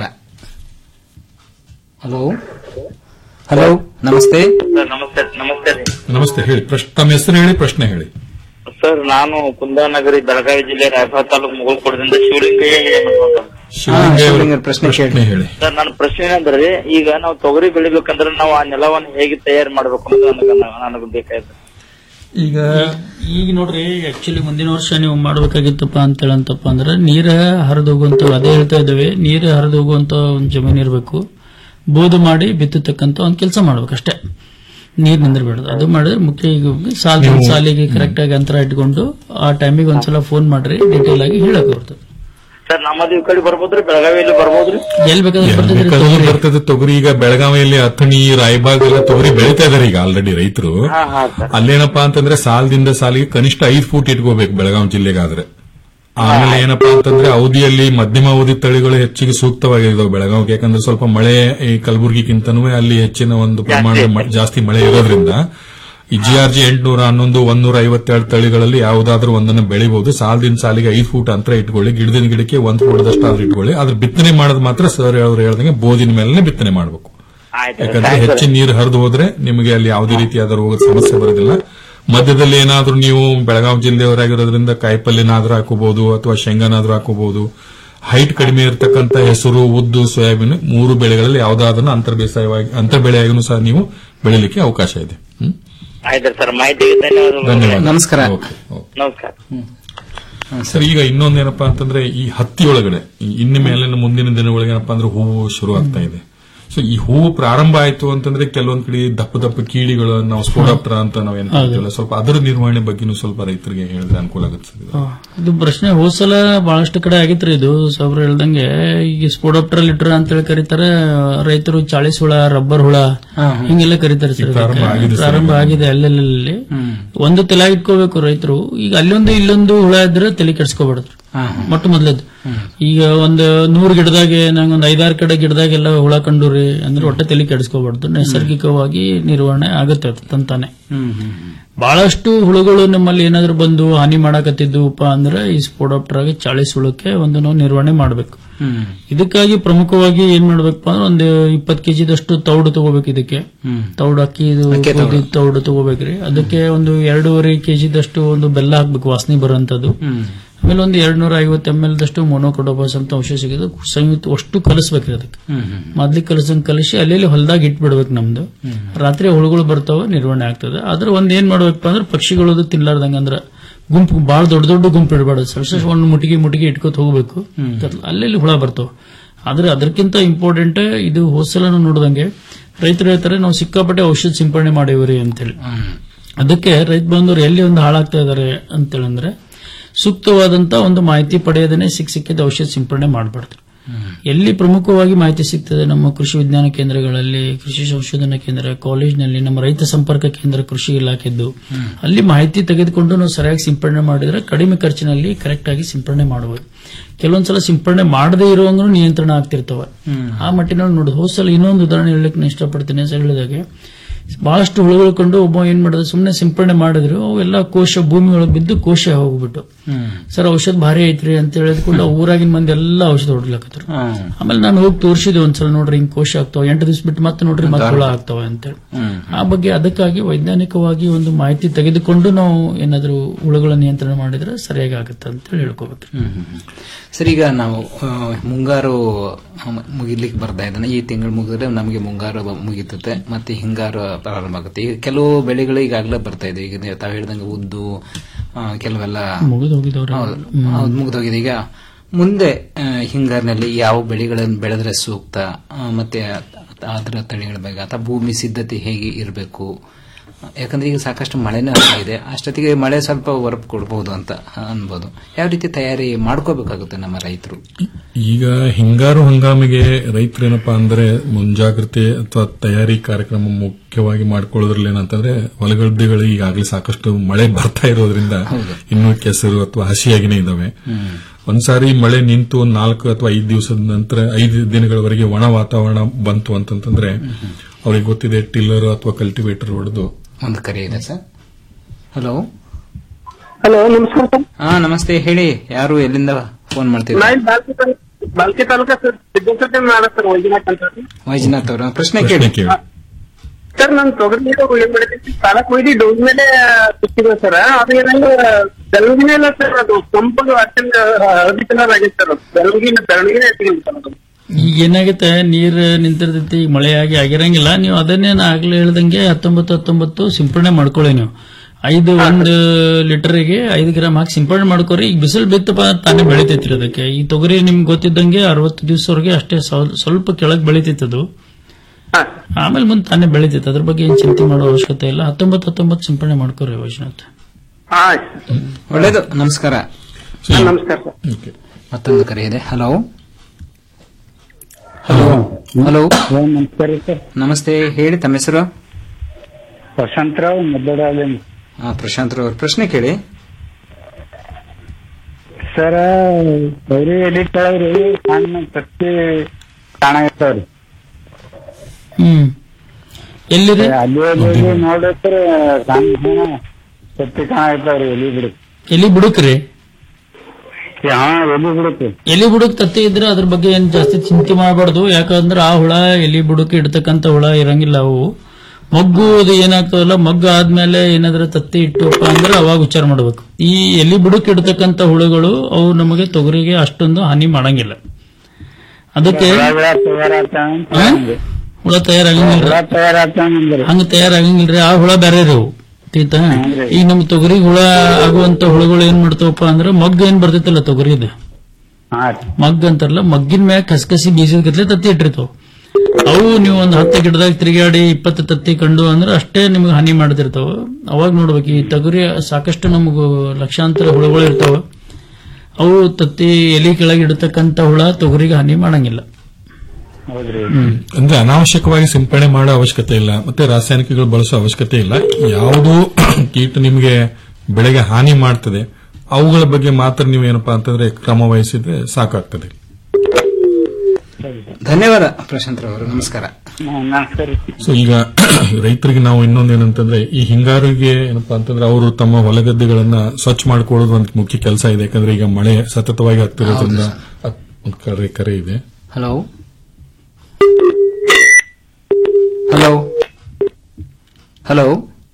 ಹಲೋ ಹಲೋ ನಮಸ್ತೆ ನಮಸ್ತೆ ನಮಸ್ತೆ ರೀ ನಮಸ್ತೆ ಹೇಳಿ ಪ್ರಶ್ನೆ ತಮ್ಮ ಹೆಸರು ಹೇಳಿ ಪ್ರಶ್ನೆ ಹೇಳಿ ಸರ್ ನಾನು ಕುಂದಾನಗರಿ ಬೆಳಗಾವಿ ಜಿಲ್ಲೆ ರಾಯಭಾಗ ತಾಲೂಕು ಮುಗುಳ್ಕೋಟದಿಂದ ಶಿವಲಿಂಗಯ್ಯ ಶಿವಲಿಂಗ ಪ್ರಶ್ನೆ ಹೇಳಿ ಸರ್ ನನ್ನ ಪ್ರಶ್ನೆ ಏನಂದ್ರೆ ಈಗ ನಾವು ತೊಗರಿ ಬೆಳಿಬೇಕಂದ್ರೆ ನಾವು ಆ ನೆಲವನ್ನು ಹೇಗೆ ತಯಾರು ಮಾಡ್ಬೇಕು ಅಂತ ನನಗೆ ನನಗೆ ಬೇಕಾಯ್ತು ಈಗ ಈಗ ನೋಡ್ರಿ ಆಕ್ಚುಲಿ ಮುಂದಿನ ವರ್ಷ ನೀವು ಮಾಡ್ಬೇಕಾಗಿತ್ತಪ್ಪ ಅಂತ ಹೇಳಂತಪ್ಪ ಅಂದ್ರೆ ನೀರ ಹರಿದು ಹೋಗುವಂತ ಅದೇ ಹೇಳ್ತಾ ಇದ್ದೇವೆ ನೀರ ಹರಿದು ಹೋಗುವಂತ ಒಂದು ಜಮೀನು ಇರಬೇಕು ಬೋದು ಮಾಡಿ ಬಿತ್ತತಕ್ಕಂತ ಒಂದು ಕೆಲಸ ಮಾಡ್ಬೇಕಷ್ಟೇ ನೀರ್ ನಿಂದಿರ್ಬೇಡ್ದು ಅದು ಮಾಡಿದ್ರೆ ಮುಖ್ಯ ಈಗ ಸಾಲ್ ನೀವು- ಸಾಲಿಗೆ ಕರೆಕ್ಟ್ ಆಗಿ ಅಂತರ ಇಟ್ಕೊಂಡು ಆ ಟೈಮಿಗೆ ಒಂದ್ಸಲ ಫೋನ್ ಮಾಡ್ರಿ ಡೀಟೇಲ್ ಆಗಿ ಹೇಳಕ್ ಬರ್ತದೆ ಸರ್ ನಮ್ಮದು ಈ ಕಡೆ ಬರ್ಬೋದ್ರಿ ಬೆಳಗಾವಿಯಲ್ಲಿ ಬರ್ಬೋದ್ರಿ ಎಲ್ಲಿ ಬೇಕಾದ್ರೆ ಎಲ್ಲಿ ಬೇಕಾದ್ರೂ ಬರ್ತದೆ ತೊಗರಿ ಈಗ ಬೆಳಗಾವಿಯಲ್ಲಿ ಅಥಣಿ ರಾಯಬಾಗ್ ಎಲ್ಲ ತೊಗರಿ ಬೆಳಿತಾ ಇದಾರೆ ಈಗ ಆಲ್ರೆಡಿ ರೈತರು ಹಾ ಹಾ ಸರ್ ಅಲ್ಲೇನಪ್ಪಾ ಅಂತಂದ್ರೆ ಸಾಲದಿಂದ ಸಾಲಿಗೆ ಕನಿಷ್ಠ ಐದು ಫೂಟ್ ಇಟ್ಕೋಬೇಕು ಬೆಳಗಾವಿ ಜಿಲ್ಲೆಗಾದ್ರೆ ಆಮೇಲೆ ಏನಪ್ಪಾ ಅಂತಂದ್ರೆ ಅವಧಿಯಲ್ಲಿ ಮಧ್ಯಮ ಅವಧಿ ತಳಿಗಳು ಹೆಚ್ಚಿಗೆ ಸೂಕ್ತವಾಗಿದ್ದಾವೆ ಬೆಳಗಾವಿಗೆ ಯಾಕಂದ್ರೆ ಸ್ವಲ್ಪ ಮಳೆ ಈ ಕಲಬುರಗಿಗಿಂತನೂ ಅಲ್ಲಿ ಹೆಚ್ಚಿನ ಒಂದು ಪ್ರಮಾಣದ ಮ- ಜಾಸ್ತಿ ಮಳೆ ಇರೋದ್ರಿಂದ ಈ ಜಿಆರ್ಜಿ ಎಂಟುನೂರ ಹನ್ನೊಂದು ಒಂದೂರ ಐವತ್ತೆರಡು ತಳಿಗಳಲ್ಲಿ ಯಾವುದಾದ್ರೂ ಒಂದನ್ನು ಬೆಳಿಬಹುದು ಸಾಲದಿಂದ ಸಾಲಿಗೆ ಐದು ಫೂಟ್ ಅಂತರ ಇಟ್ಕೊಳ್ಳಿ ಗಿಡದಿಂದ ಗಿಡಕ್ಕೆ ಒಂದ್ ಫೂಟದಷ್ಟಾದ್ರೂ ಇಟ್ಕೊಳ್ಳಿ ಅದ್ರ ಬಿತ್ತನೆ ಮಾಡೋದು ಮಾತ್ರ ಸರ್ ಅವ್ರು ಹೇಳ್ದಂಗೆ ಬೋದಿನ ಮೇಲೆ ಬಿತ್ತನೆ ಮಾಡಬೇಕು ಯಾಕಂದ್ರೆ ಹೆಚ್ಚಿನ ನೀರು ಹರಿದು ಹೋದ್ರೆ ನಿಮಗೆ ಅಲ್ಲಿ ಯಾವುದೇ ರೀತಿಯಾದ ರೋಗದ ಸಮಸ್ಯೆ ಬರೋದಿಲ್ಲ ಮಧ್ಯದಲ್ಲಿ ಏನಾದ್ರೂ ನೀವು ಬೆಳಗಾವಿ ಜಿಲ್ಲೆಯವರಾಗಿರೋದ್ರಿಂದ ಕಾಯಿಪಲ್ಯನಾದ್ರೂ ಹಾಕೋಬಹುದು ಅಥವಾ ಶೇಂಗಾನಾದ್ರೂ ಹಾಕೋಬಹುದು ಹೈಟ್ ಕಡಿಮೆ ಇರತಕ್ಕಂತ ಹೆಸರು ಉದ್ದು ಸೋಯಾಬೀನ್ ಮೂರು ಬೆಳೆಗಳಲ್ಲಿ ಯಾವುದಾದ್ರೂ ಅಂತರ್ ಬೇಸಾಯವಾಗಿ ಅಂತರ್ ಬೆಳೆಯಾಗೂ ಸಹ ನೀವು ಬೆಳಿಲಿಕ್ಕೆ ಅವಕಾಶ ಇದೆ ಹ್ಮ್? ಆಯ್ತು ಸರ್ ಮಾಹಿತಿಗೆ ಧನ್ಯವಾದಗಳು ಧನ್ಯವಾದ ನಮಸ್ಕಾರ ನಮಸ್ಕಾರ ಸರ್ ಈಗ ಇನ್ನೊಂದೇನಪ್ಪಾ ಅಂತಂದ್ರೆ ಈ ಹತ್ತಿ ಒಳಗಡೆ ಈ ಇನ್ನು ಮೇಲಿನ ಮುಂದಿನ ದಿನಗಳಿಗೆ ಏನಪ್ಪಾ ಅಂದ್ರೆ ಹೂವು ಶುರು ಆಗ್ತಾ ಇದೆ ಸೊ ಈ ಹೂವು ಪ್ರಾರಂಭ ಆಯ್ತು ಅಂತಂದ್ರೆ ಕೆಲವೊಂದ್ ಕಡೆ ದಪ್ಪ ದಪ್ಪ ಕೀಳಿಗಳು ನಾವು ಸ್ಪೋಡಾಪ್ತರ ಅಂತ ನಾವು ಏನ್ ಕರಿತೀವಲ್ಲ ಸ್ವಲ್ಪ ಅದರ ನಿರ್ವಹಣೆ ಬಗ್ಗೆನೂ ಸ್ವಲ್ಪ ರೈತರಿಗೆ ಹೇಳಿದ್ರೆ ಅನುಕೂಲ ಆಗುತ್ತೆ ಸರ್ ಇದು. ಇದು ಪ್ರಶ್ನೆ ಹೋದ್ಸಲ ಬಹಳಷ್ಟು ಕಡೆ ಆಗಿತ್ರಿ ಇದು ಸಾಬ್ರು ಹೇಳ್ದಂಗೆ ಈಗ ಸ್ಪೋಡಾಪ್ಟರ್ ಲಿಟರ್ ಅಂತ ಹೇಳಿ ಕರೀತಾರೆ ರೈತರು ಚಾಳಿಸ್ ಹುಳ ರಬ್ಬರ್ ಹುಳ ಹಿಂಗೆಲ್ಲ ಕರೀತಾರೆ ಸರ್ ಪ್ರಾರಂಭ ಇದಕ್ಕೆ. ಆಗಿದೆ ಸರ್ ಪ್ರಾರಂಭ ಈಗ. ಆಗಿದೆ ಅಲ್ಲೆಲ್ಲಿ ಒಂದು ತಲೆ ಇಟ್ಕೋಬೇಕು ರೈತರು ಈಗ ಅಲ್ಲೊಂದು ಇಲ್ಲೊಂದು ಹುಳ ಇದ್ರೆ ತಲೆ ಕೆಡಿಸ್ಕೋಬಾರ್ದು ಮೊಟ್ಟ ಮೊದಲದ್ದು ಈಗ ಒಂದು ನೂರು ಗಿಡದಾಗೆ ನಂಗೊಂದು ಐದಾರು ಕಡೆ ಗಿಡದಾಗೆಲ್ಲ ಹುಳ ಕಂಡುರಿ ಅಂದ್ರೆ ಒಟ್ಟೆ ತಲೆ ಕೆಡಿಸ್ಕೋಬಾರ್ದು ನೈಸರ್ಗಿಕವಾಗಿ ನಿರ್ವಹಣೆ ಆಗುತ್ತೆ ಅದು ತಂತಾನೆ ಬಹಳಷ್ಟು ಹುಳುಗಳು ನಮ್ಮಲ್ಲಿ ಏನಾದ್ರು ಬಂದು ಹಾನಿ ಮಾಡಾಕತ್ತಿದ್ದುಪ್ಪ ಅಂದ್ರೆ ಈ ಸ್ಪೋಡಾಪ್ಟರ್ ಆಗಿ ಚಾಳಿಸ್ ಹುಳಕ್ಕೆ ಒಂದು ನಾವು ನಿರ್ವಹಣೆ ಮಾಡಬೇಕು ಇದಕ್ಕಾಗಿ ಪ್ರಮುಖವಾಗಿ ಏನ್ ಮಾಡ್ಬೇಕಪ್ಪ ಅಂದ್ರೆ ಒಂದು ಇಪ್ಪತ್ತು ಕೆಜಿದಷ್ಟು ತೌಡು ತಗೋಬೇಕು ಇದಕ್ಕೆ ತೌಡು ಅಕ್ಕಿ ಇದು ಅಕ್ಕಿ ತೌಡು. ಗೋಧಿ ತೌಡು ತಗೋಬೇಕ್ರಿ ಅದಕ್ಕೆ ಒಂದು ಎರಡೂವರೆ ಕೆಜಿದಷ್ಟು ಒಂದು ಬೆಲ್ಲ ಹಾಕ್ಬೇಕು ವಾಸನೆ ಬರೋಂಥದ್ದು ಆಮೇಲೆ ಒಂದು ಎರಡ್ ನೂರ ಐವತ್ತು ಎಂ ಎಲ್ ದಷ್ಟು ಮೊನೋಕೊಡೋಬಾಸ್ ಅಂತ ಔಷಧ ಸಿಗೋದು ಸಂಯುಕ್ತ ಅಷ್ಟು ಕಲಿಸ್ಬೇಕ್ರಿ ಅದಕ್ಕೆ ಮೊದ್ಲಿಗೆ ಕಲಸಂಗ್ ಕಲಿಸಿ ಅಲ್ಲಿ ಹೊಲದಾಗ ಇಟ್ಬಿಡ್ಬೇಕು ನಮ್ದು ರಾತ್ರಿ ಹುಳುಗಳು ಬರ್ತಾವ ನಿರ್ವಹಣೆ ಆಗ್ತದೆ ಆದ್ರೆ ಒಂದ್ ಏನ್ ಮಾಡ್ಬೇಕಪ್ಪ ಅಂದ್ರೆ ಪಕ್ಷಿಗಳು ಅದು ತಿನ್ಲಾರ್ದಂಗ ಅಂದ್ರ ಗುಂಪು ಬಾಳ ದೊಡ್ಡ ದೊಡ್ಡ ಗುಂಪು ಇಡಬಾರ್ದು ಸ್ವಲ್ಪ ಸ್ವಲ್ಪ ಒಂದು ಮುಟಿಗೆ ಮುಟಿಗೆ ಇಟ್ಕೋತ ಹೋಗ್ಬೇಕು ಅಲ್ಲೆಲ್ಲಿ ಹುಳ ಬರ್ತಾವ ಆದ್ರೆ ಅದಕ್ಕಿಂತ ಇಂಪಾರ್ಟೆಂಟ್ ಇದು ಹೋದ್ಸಲ ನೋಡಿದಂಗೆ ರೈತರು ಹೇಳ್ತಾರೆ ನಾವು ಸಿಕ್ಕಾಪಟ್ಟೆ ಔಷಧ ಸಿಂಪಡಣೆ ಮಾಡೇವ್ರಿ ಅಂತೇಳಿ ಅದಕ್ಕೆ ರೈತ ಬಂದವರು ಎಲ್ಲಿ ಒಂದು ಹಾಳಾಗ್ತಾ ಇದಾರೆ ಅಂತೇಳಿ ಅಂದ್ರೆ ಸೂಕ್ತವಾದಂತ ಒಂದು ಮಾಹಿತಿ ಪಡೆಯದೇನೆ ಸಿಕ್ ಸಿಕ್ಕಿದ ಔಷಧ ಸಿಂಪಡಣೆ ಮಾಡಬಾರ್ದು ಎಲ್ಲಿ ಪ್ರಮುಖವಾಗಿ ಮಾಹಿತಿ ಸಿಗ್ತದೆ ನಮ್ಮ ಕೃಷಿ ವಿಜ್ಞಾನ ಕೇಂದ್ರಗಳಲ್ಲಿ ಕೃಷಿ ಸಂಶೋಧನಾ ಕೇಂದ್ರ ಕಾಲೇಜ್ನಲ್ಲಿ ನಮ್ಮ ರೈತ ಸಂಪರ್ಕ ಕೇಂದ್ರ ಕೃಷಿ ಇಲಾಖೆದ್ದು ಅಲ್ಲಿ ಮಾಹಿತಿ ತೆಗೆದುಕೊಂಡು ನಾವು ಸರಿಯಾಗಿ ಸಿಂಪಡಣೆ ಮಾಡಿದ್ರೆ ಕಡಿಮೆ ಖರ್ಚಿನಲ್ಲಿ ಕರೆಕ್ಟ್ ಆಗಿ ಸಿಂಪಡಣೆ ಮಾಡಬಹುದು ಕೆಲವೊಂದ್ಸಲ ಸಿಂಪಡಣೆ ಮಾಡದೇ ಇರುವಂಗೂ ನಿಯಂತ್ರಣ ಆಗ್ತಿರ್ತವೆ ಆ ಮಟ್ಟಿನಲ್ಲಿ ನೋಡುದು ಹೋದ್ಸಲ ಇನ್ನೊಂದು ಉದಾಹರಣೆ ಹೇಳಲಿಕ್ಕೆ ನಾನು ಇಷ್ಟಪಡ್ತೀನಿ ಸರ್ ಹೇಳಿದಾಗೆ ಬಹಳಷ್ಟು ಹುಳುಗಳು ಕಂಡು ಒಬ್ಬ ಏನ್ ಮಾಡಿದ್ರು ಸುಮ್ಮನೆ ಸಿಂಪಡಣೆ ಮಾಡಿದ್ರು ಅವೆಲ್ಲ ಕೋಶ ಭೂಮಿ ಒಳಗೆ ಬಿದ್ದು ಕೋಶ ಹೋಗ್ಬಿಟ್ಟು ಸರ್ ಔಷಧ ಭಾರಿ ಐತ್ರಿ ಅಂತ ಹೇಳಿದ್ಕೊಂಡು ಊರಾಗಿನ ಮಂದಿ ಎಲ್ಲ ಔಷಧ ಹೊಡ್ಲಕತ್ರು ಆಮೇಲೆ ನಾನು ಹೋಗಿ ತೋರಿಸಿದೆ ಒಂದ್ಸಲ ನೋಡ್ರಿ ಹಿಂಗ್ ಕೋಶ ಆಗ್ತಾವ ಎಂಟು ದಿವಸ ಬಿಟ್ಟು ಮತ್ತೆ ನೋಡ್ರಿ ಮತ್ತೆ ಹುಳ ಆಗ್ತಾವ ಅಂತೇಳಿ ಆ ಬಗ್ಗೆ ಅದಕ್ಕಾಗಿ ವೈಜ್ಞಾನಿಕವಾಗಿ ಒಂದು ಮಾಹಿತಿ ತೆಗೆದುಕೊಂಡು ನಾವು ಏನಾದ್ರೂ ಹುಳುಗಳ ನಿಯಂತ್ರಣ ಮಾಡಿದ್ರೆ ಸರಿಯಾಗಿ ಆಗುತ್ತೆ ಅಂತ ಹೇಳಿ ಹೇಳ್ಕೋಬೇಕು ಸರ್ ಈಗ ನಾವು ಆ, ಮುಂಗಾರು ಆ, ಮುಗಿಲಿಕ್ಕೆ ಬರ್ತಾ ಇದ್ದಾನೆ ಈ ತಿಂಗಳು ಮುಗಿದ್ರೆ ನಮಗೆ ಮುಂಗಾರು ಬ- ಮುಗೀತದೆ ಮತ್ತೆ ಹಿಂಗಾರು ಪ್ರಾರಂಭ ಆಗುತ್ತೆ ಈಗ ಕೆಲವು ಬೆಳೆಗಳು ಈಗಾಗಲೇ ಬರ್ತಾ ಇದೆ ಈಗ ನೀವು ತಾವು ಹೇಳಿದಂಗೆ ಉದ್ದು ಆ, ಕೆಲವೆಲ್ಲ ಮುಗಿದು ಹೋಗಿದವ್ರೆ ಹೌದು ಹೌದು ಮುಗಿದೋಗಿದೆ ಈಗ ಮುಂದೆ ಆ, ಹಿಂಗಾರಿನಲ್ಲಿ ಯಾವ ಬೆಳೆಗಳನ್ನು ಬೆಳೆದ್ರೆ ಸೂಕ್ತ ಆ, ಮತ್ತೆ ಅದರ ತಳಿಗಳ ಬಗ್ಗೆ ಅಥವಾ ಭೂಮಿ ಸಿದ್ಧತೆ ಹೇಗೆ ಇರಬೇಕು ಯಾಕಂದ್ರೆ ಈಗ ಸಾಕಷ್ಟು ಮಳೆನೂ ಆಗಿದೆ ಅಷ್ಟೊತ್ತಿಗೆ ಮಳೆ ಸ್ವಲ್ಪ ಹೊರಪು ಕೊಡಬಹುದು ಅಂತ ಅನ್ಬೋದು ಯಾವ ರೀತಿ ತಯಾರಿ ಮಾಡ್ಕೋಬೇಕಾಗುತ್ತೆ ನಮ್ಮ ರೈತರು ಈಗ ಹಿಂಗಾರು ಹಂಗಾಮಿಗೆ ರೈತರೇನಪ್ಪಾ ಅಂದ್ರೆ ಮುಂಜಾಗ್ರತೆ ಅಥವಾ ತಯಾರಿ ಕಾರ್ಯಕ್ರಮ ಮುಖ್ಯವಾಗಿ ಮಾಡ್ಕೊಳ್ಳೋದ್ರಲ್ಲಿ ಏನಂತಂದ್ರೆ ಹೊಲಗದ್ದೆಗಳು ಈಗಾಗಲೇ ಸಾಕಷ್ಟು ಮಳೆ ಬರ್ತಾ ಇರೋದ್ರಿಂದ ಇನ್ನೂ ಕೆಸರು ಅಥವಾ ಹಸಿಯಾಗಿನೇ ಇದಾವೆ ಒಂದ್ಸಾರಿ ಮಳೆ ನಿಂತು ಒಂದ್ ನಾಲ್ಕು ಅಥವಾ ಐದು ದಿವಸದ ನಂತರ ಐದು ದಿನಗಳವರೆಗೆ ಒಣ ವಾತಾವರಣ ಬಂತು ಅಂತಂತಂದ್ರೆ ಅವ್ರಿಗೆ ಗೊತ್ತಿದೆ ಟಿಲ್ಲರ್ ಅಥವಾ ಕಲ್ಟಿವೇಟರ್ ಹೊಡೆದು ಒಂದು ಕರೆ ಇದೆ ಸರ್ ಹಲೋ ಹಲೋ ನಮಸ್ಕಾರ ಸರ್ ಹಾ ನಮಸ್ತೆ ಹೇಳಿ ಯಾರು ಎಲ್ಲಿಂದ ಫೋನ್ ಮಾಡ್ತಿದ್ರು ನಾನು ಬಾಲ್ಕಿ ತಾಲೂಕ್ ಬಾಲ್ಕಿ ತಾಲೂಕ ಸರ್ ಸಿದ್ದೇಶ್ವರ ನಾಡ ಸರ್ ವೈದ್ಯನಾಥ್ ಅಂತ ಹೇಳಿ. ವೈಜನಾಥ್ ಅವರ ಪ್ರಶ್ನೆ ಕೇಳಿ ಸರ್ ನಾನು ತೊಗರಿ ನೀರು ಏನ್ ಮಾಡಿದ್ದೀನಿ ಸಾಲ ಕೊಯ್ದು ಡೋಸ್ ಮೇಲೆ ಸಿಕ್ಕಿದೆ ಸರ್ ಅದು ಏನಂದ್ರೆ ಬೆಳಗಿನ ಇಲ್ಲ ಸರ್ ಅದು ಕಂಪದು ಅತ್ಯಂತ ಹಳದಿ ಕಲರ್ ಆಗಿದೆ ಸರ್ ಬೆಳಗಿನ ಬೆಳಗಿನ ಸಿಗಿದೆ ಸರ್ ಅದು ಈಗ ಏನಾಗುತ್ತೆ ನೀರ್ ನಿಂತಿರ್ತೈತಿ ಈಗ ಮಳೆಯಾಗಿ ಆಗಿರಂಗಿಲ್ಲ ನೀವು ಅದನ್ನೇ ನಾ ಆಗ್ಲೇ ಹೇಳ್ದಂಗೆ ಹತ್ತೊಂಬತ್ತು ಹತ್ತೊಂಬತ್ತು ಸಿಂಪಡಣೆ ಮಾಡ್ಕೊಳ್ಳಿ ನೀವು ಐದು ಒಂದು ಲೀಟರ್ಗೆ ಐದು ಗ್ರಾಮ್ ಹಾಕಿ ಸಿಂಪಡಣೆ ಮಾಡ್ಕೊರಿ ಈಗ ಬಿಸಿಲು ಬಿತ್ತಪ್ಪ ತಾನೇ ಬೆಳಿತೈತ್ರಿ ಅದಕ್ಕೆ ಈ ತೊಗರಿ ನಿಮ್ಗೆ ಗೊತ್ತಿದ್ದಂಗೆ ಅರವತ್ತು ದಿವಸವರೆಗೆ ಅಷ್ಟೇ ಸ್ವಲ್- ಸ್ವಲ್ಪ ಕೆಳಗ್ ಬೆಳಿತೈತದು ಆಮೇಲೆ ಮುಂದೆ ತಾನೇ ಬೆಳಿತೈತೆ ಅದ್ರ ಬಗ್ಗೆ ಏನ್ ಚಿಂತೆ ಮಾಡೋ ಅವಶ್ಯಕತೆ ಇಲ್ಲ ಹತ್ತೊಂಬತ್ತು ಹತ್ತೊಂಬತ್ತು ಸಿಂಪಡಣೆ ಮಾಡ್ಕೊರಿ ವೈಷ್ಣವ್ ಒಳ್ಳೇದು ನಮಸ್ಕಾರ ನಮಸ್ಕಾರ ಸರ್ ಓಕೆ. ಮತ್ತೊಂದು ಕರೆ ಇದೆ ಹಲೋ ಹಲೋ ಹಲೋ ನಮಸ್ಕಾರ ಸರ್ ನಮಸ್ತೆ ಹೇಳಿ ತಮ್ಮ ಹೆಸರು ವಸಂತರಾವ್ ಮದ್ದಡಾಲಿ ಹಾ ಪ್ರಶಾಂತ್ ಅವ್ರ ಪ್ರಶ್ನೆ ಕೇಳಿ ಸರ್ ಬೈರಿ ಎಲ್ಲಿ ಕೆಳಗ್ರಿ ಸಣ್ಣ ತತ್ತಿ ಕಾಣಾಗತ್ತವ್ರಿ ಹ್ಮ್ ಎಲ್ಲಿರಿ ಅಲ್ಲಿ ಅಲ್ಲಿ ನೋಡಿದ್ರೆ ಸಣ್ಣ ಸಣ್ಣ ತತ್ತಿ ಕಾಣಾಗತ್ತವ್ರಿ ಎಲಿ ಬಿಡು ಎಲಿ ಬುಡುಕ್ರಿ ಹಾ ಎಲಿ ಬಿಡುತ್ತೆ ಎಲಿ ಬುಡುಕ್ ತತ್ತಿ ಇದ್ರೆ ಅದ್ರ ಬಗ್ಗೆ ಏನ್ ಜಾಸ್ತಿ ಚಿಂತೆ ಮಾಡಬಾರ್ದು ಯಾಕಂದ್ರೆ ಆ ಹುಳ ಎಲಿ ಬುಡುಕ್ ಇಡ್ತಕ್ಕಂತ ಹುಳ ಇರಂಗಿಲ್ಲ ಅವು ಮಗ್ಗು ಅದು ಏನಾಗ್ತದಲ್ಲ ಮಗ್ಗು ಆದ್ಮೇಲೆ ಏನಾದ್ರೂ ತತ್ತಿ ಇಟ್ಟುಪ್ಪ ಅಂದ್ರೆ ಅವಾಗ ವಿಚಾರ ಮಾಡ್ಬೇಕು ಈ ಎಲಿ ಬುಡುಕ್ ಇಡ್ತಕ್ಕಂತ ಹುಳುಗಳು ಅವು ನಮಗೆ ತೊಗರಿಗೆ ಅಷ್ಟೊಂದು ಹಾನಿ ಮಾಡಂಗಿಲ್ಲ ಅದಕ್ಕೆ ಹುಳ ಗಿಳ ತಯಾರಾತ ಅಂತ ಹಾ? ಅಂದೆ. ಹುಳ ತಯಾರಾಗಂಗಿಲ್ರಿ ಹುಳ ತಯಾರಾತ ಅಂದ್ರಿ ಹಂಗ ತಯಾರಾಗಂಗಿಲ್ರಿ ಆ ಹುಳ ಬೇರೆ ರೀ ಅವು ಆಯ್ತಾ ಈಗ ನಮ್ ತೊಗರಿ ಹುಳ ಆಗುವಂತ ಹುಳುಗಳು ಏನ್ ಮಾಡ್ತಾವಪ್ಪ ಅಂದ್ರೆ ಮಗ್ಗ ಏನ್ ಬರ್ತೈತಲ್ಲ ತೊಗರಿದ ಹಾ ರೀ. ಮಗ್ಗ ಅಂತಾರಲ್ಲ ಮಗ್ಗಿನ ಮ್ಯಾಗ ಕಸಕಸಿ ಬೀಜದ ಗತ್ಲೆ ತತ್ತಿ ಇಟ್ಟಿರ್ತಾವ ಅವು ನೀವು ಒಂದು ಹತ್ತು ಗಿಡದಾಗ ತಿರುಗಾಡಿ ಇಪ್ಪತ್ತು ತತ್ತಿ ಕಂಡು ಅಂದ್ರೆ ಅಷ್ಟೇ ನಿಮ್ಗೆ ಹಾನಿ ಮಾಡ್ತಿರ್ತಾವ ಅವಾಗ ನೋಡ್ಬೇಕು ಈ ತೊಗರಿ ಸಾಕಷ್ಟು ನಮಗ ಲಕ್ಷಾಂತರ ಹುಳುಗಳು ಇರ್ತಾವ ಅವು ತತ್ತಿ ಎಲಿ ಕೆಳಗೆ ಇಡತಕ್ಕಂತ ಹುಳ ತೊಗರಿಗೆ ಹಾನಿ ಮಾಡಂಗಿಲ್ಲ ಹೌದ್ರಿ ಅಂದ್ರೆ ಅನಾವಶ್ಯಕವಾಗಿ ಸಿಂಪಡಣೆ ಮಾಡೋ ಅವಶ್ಯಕತೆ ಇಲ್ಲ ಮತ್ತೆ ರಾಸಾಯನಿಕಗಳು ಬಳಸೋ ಅವಶ್ಯಕತೆ ಇಲ್ಲ ಯಾವುದು ಕೀಟ ನಿಮಗೆ ಬೆಳೆಗೆ ಹಾನಿ ಮಾಡ್ತದೆ ಅವುಗಳ ಬಗ್ಗೆ ಮಾತ್ರ ನೀವೇನಪ್ಪಾ ಅಂತಂದ್ರೆ ಕ್ರಮ ವಹಿಸಿದ್ರೆ ಸಾಕಾಗ್ತದೆ ಧನ್ಯವಾದ ಪ್ರಶಾಂತ್ ಅವರು ನಮಸ್ಕಾರ ಹಾ, ನಮಸ್ಕಾರ ರೀ. ಸೊ ಈಗ ರೈತರಿಗೆ ನಾವು ಇನ್ನೊಂದು ಏನಂತಂದ್ರೆ ಈ ಹಿಂಗಾರಿಗೆ ಏನಪ್ಪಾ ಅಂತಂದ್ರೆ ಅವರು ತಮ್ಮ ಹೊಲಗದ್ದೆಗಳನ್ನ ಸ್ವಚ್ಛ ಮಾಡ್ಕೊಳ್ಳೋದು ಒಂದು ಮುಖ್ಯ ಕೆಲಸ ಇದೆ ಯಾಕಂದ್ರೆ ಈಗ ಮಳೆ ಸತತವಾಗಿ ಆಗ್ತಿರೋದ್ರಿಂದ ಅದ್- ಒಂದ್ ಕರೆ ಕರೆ ಇದೆ ಹಲೋ ಹಲೋ ಹಲೋ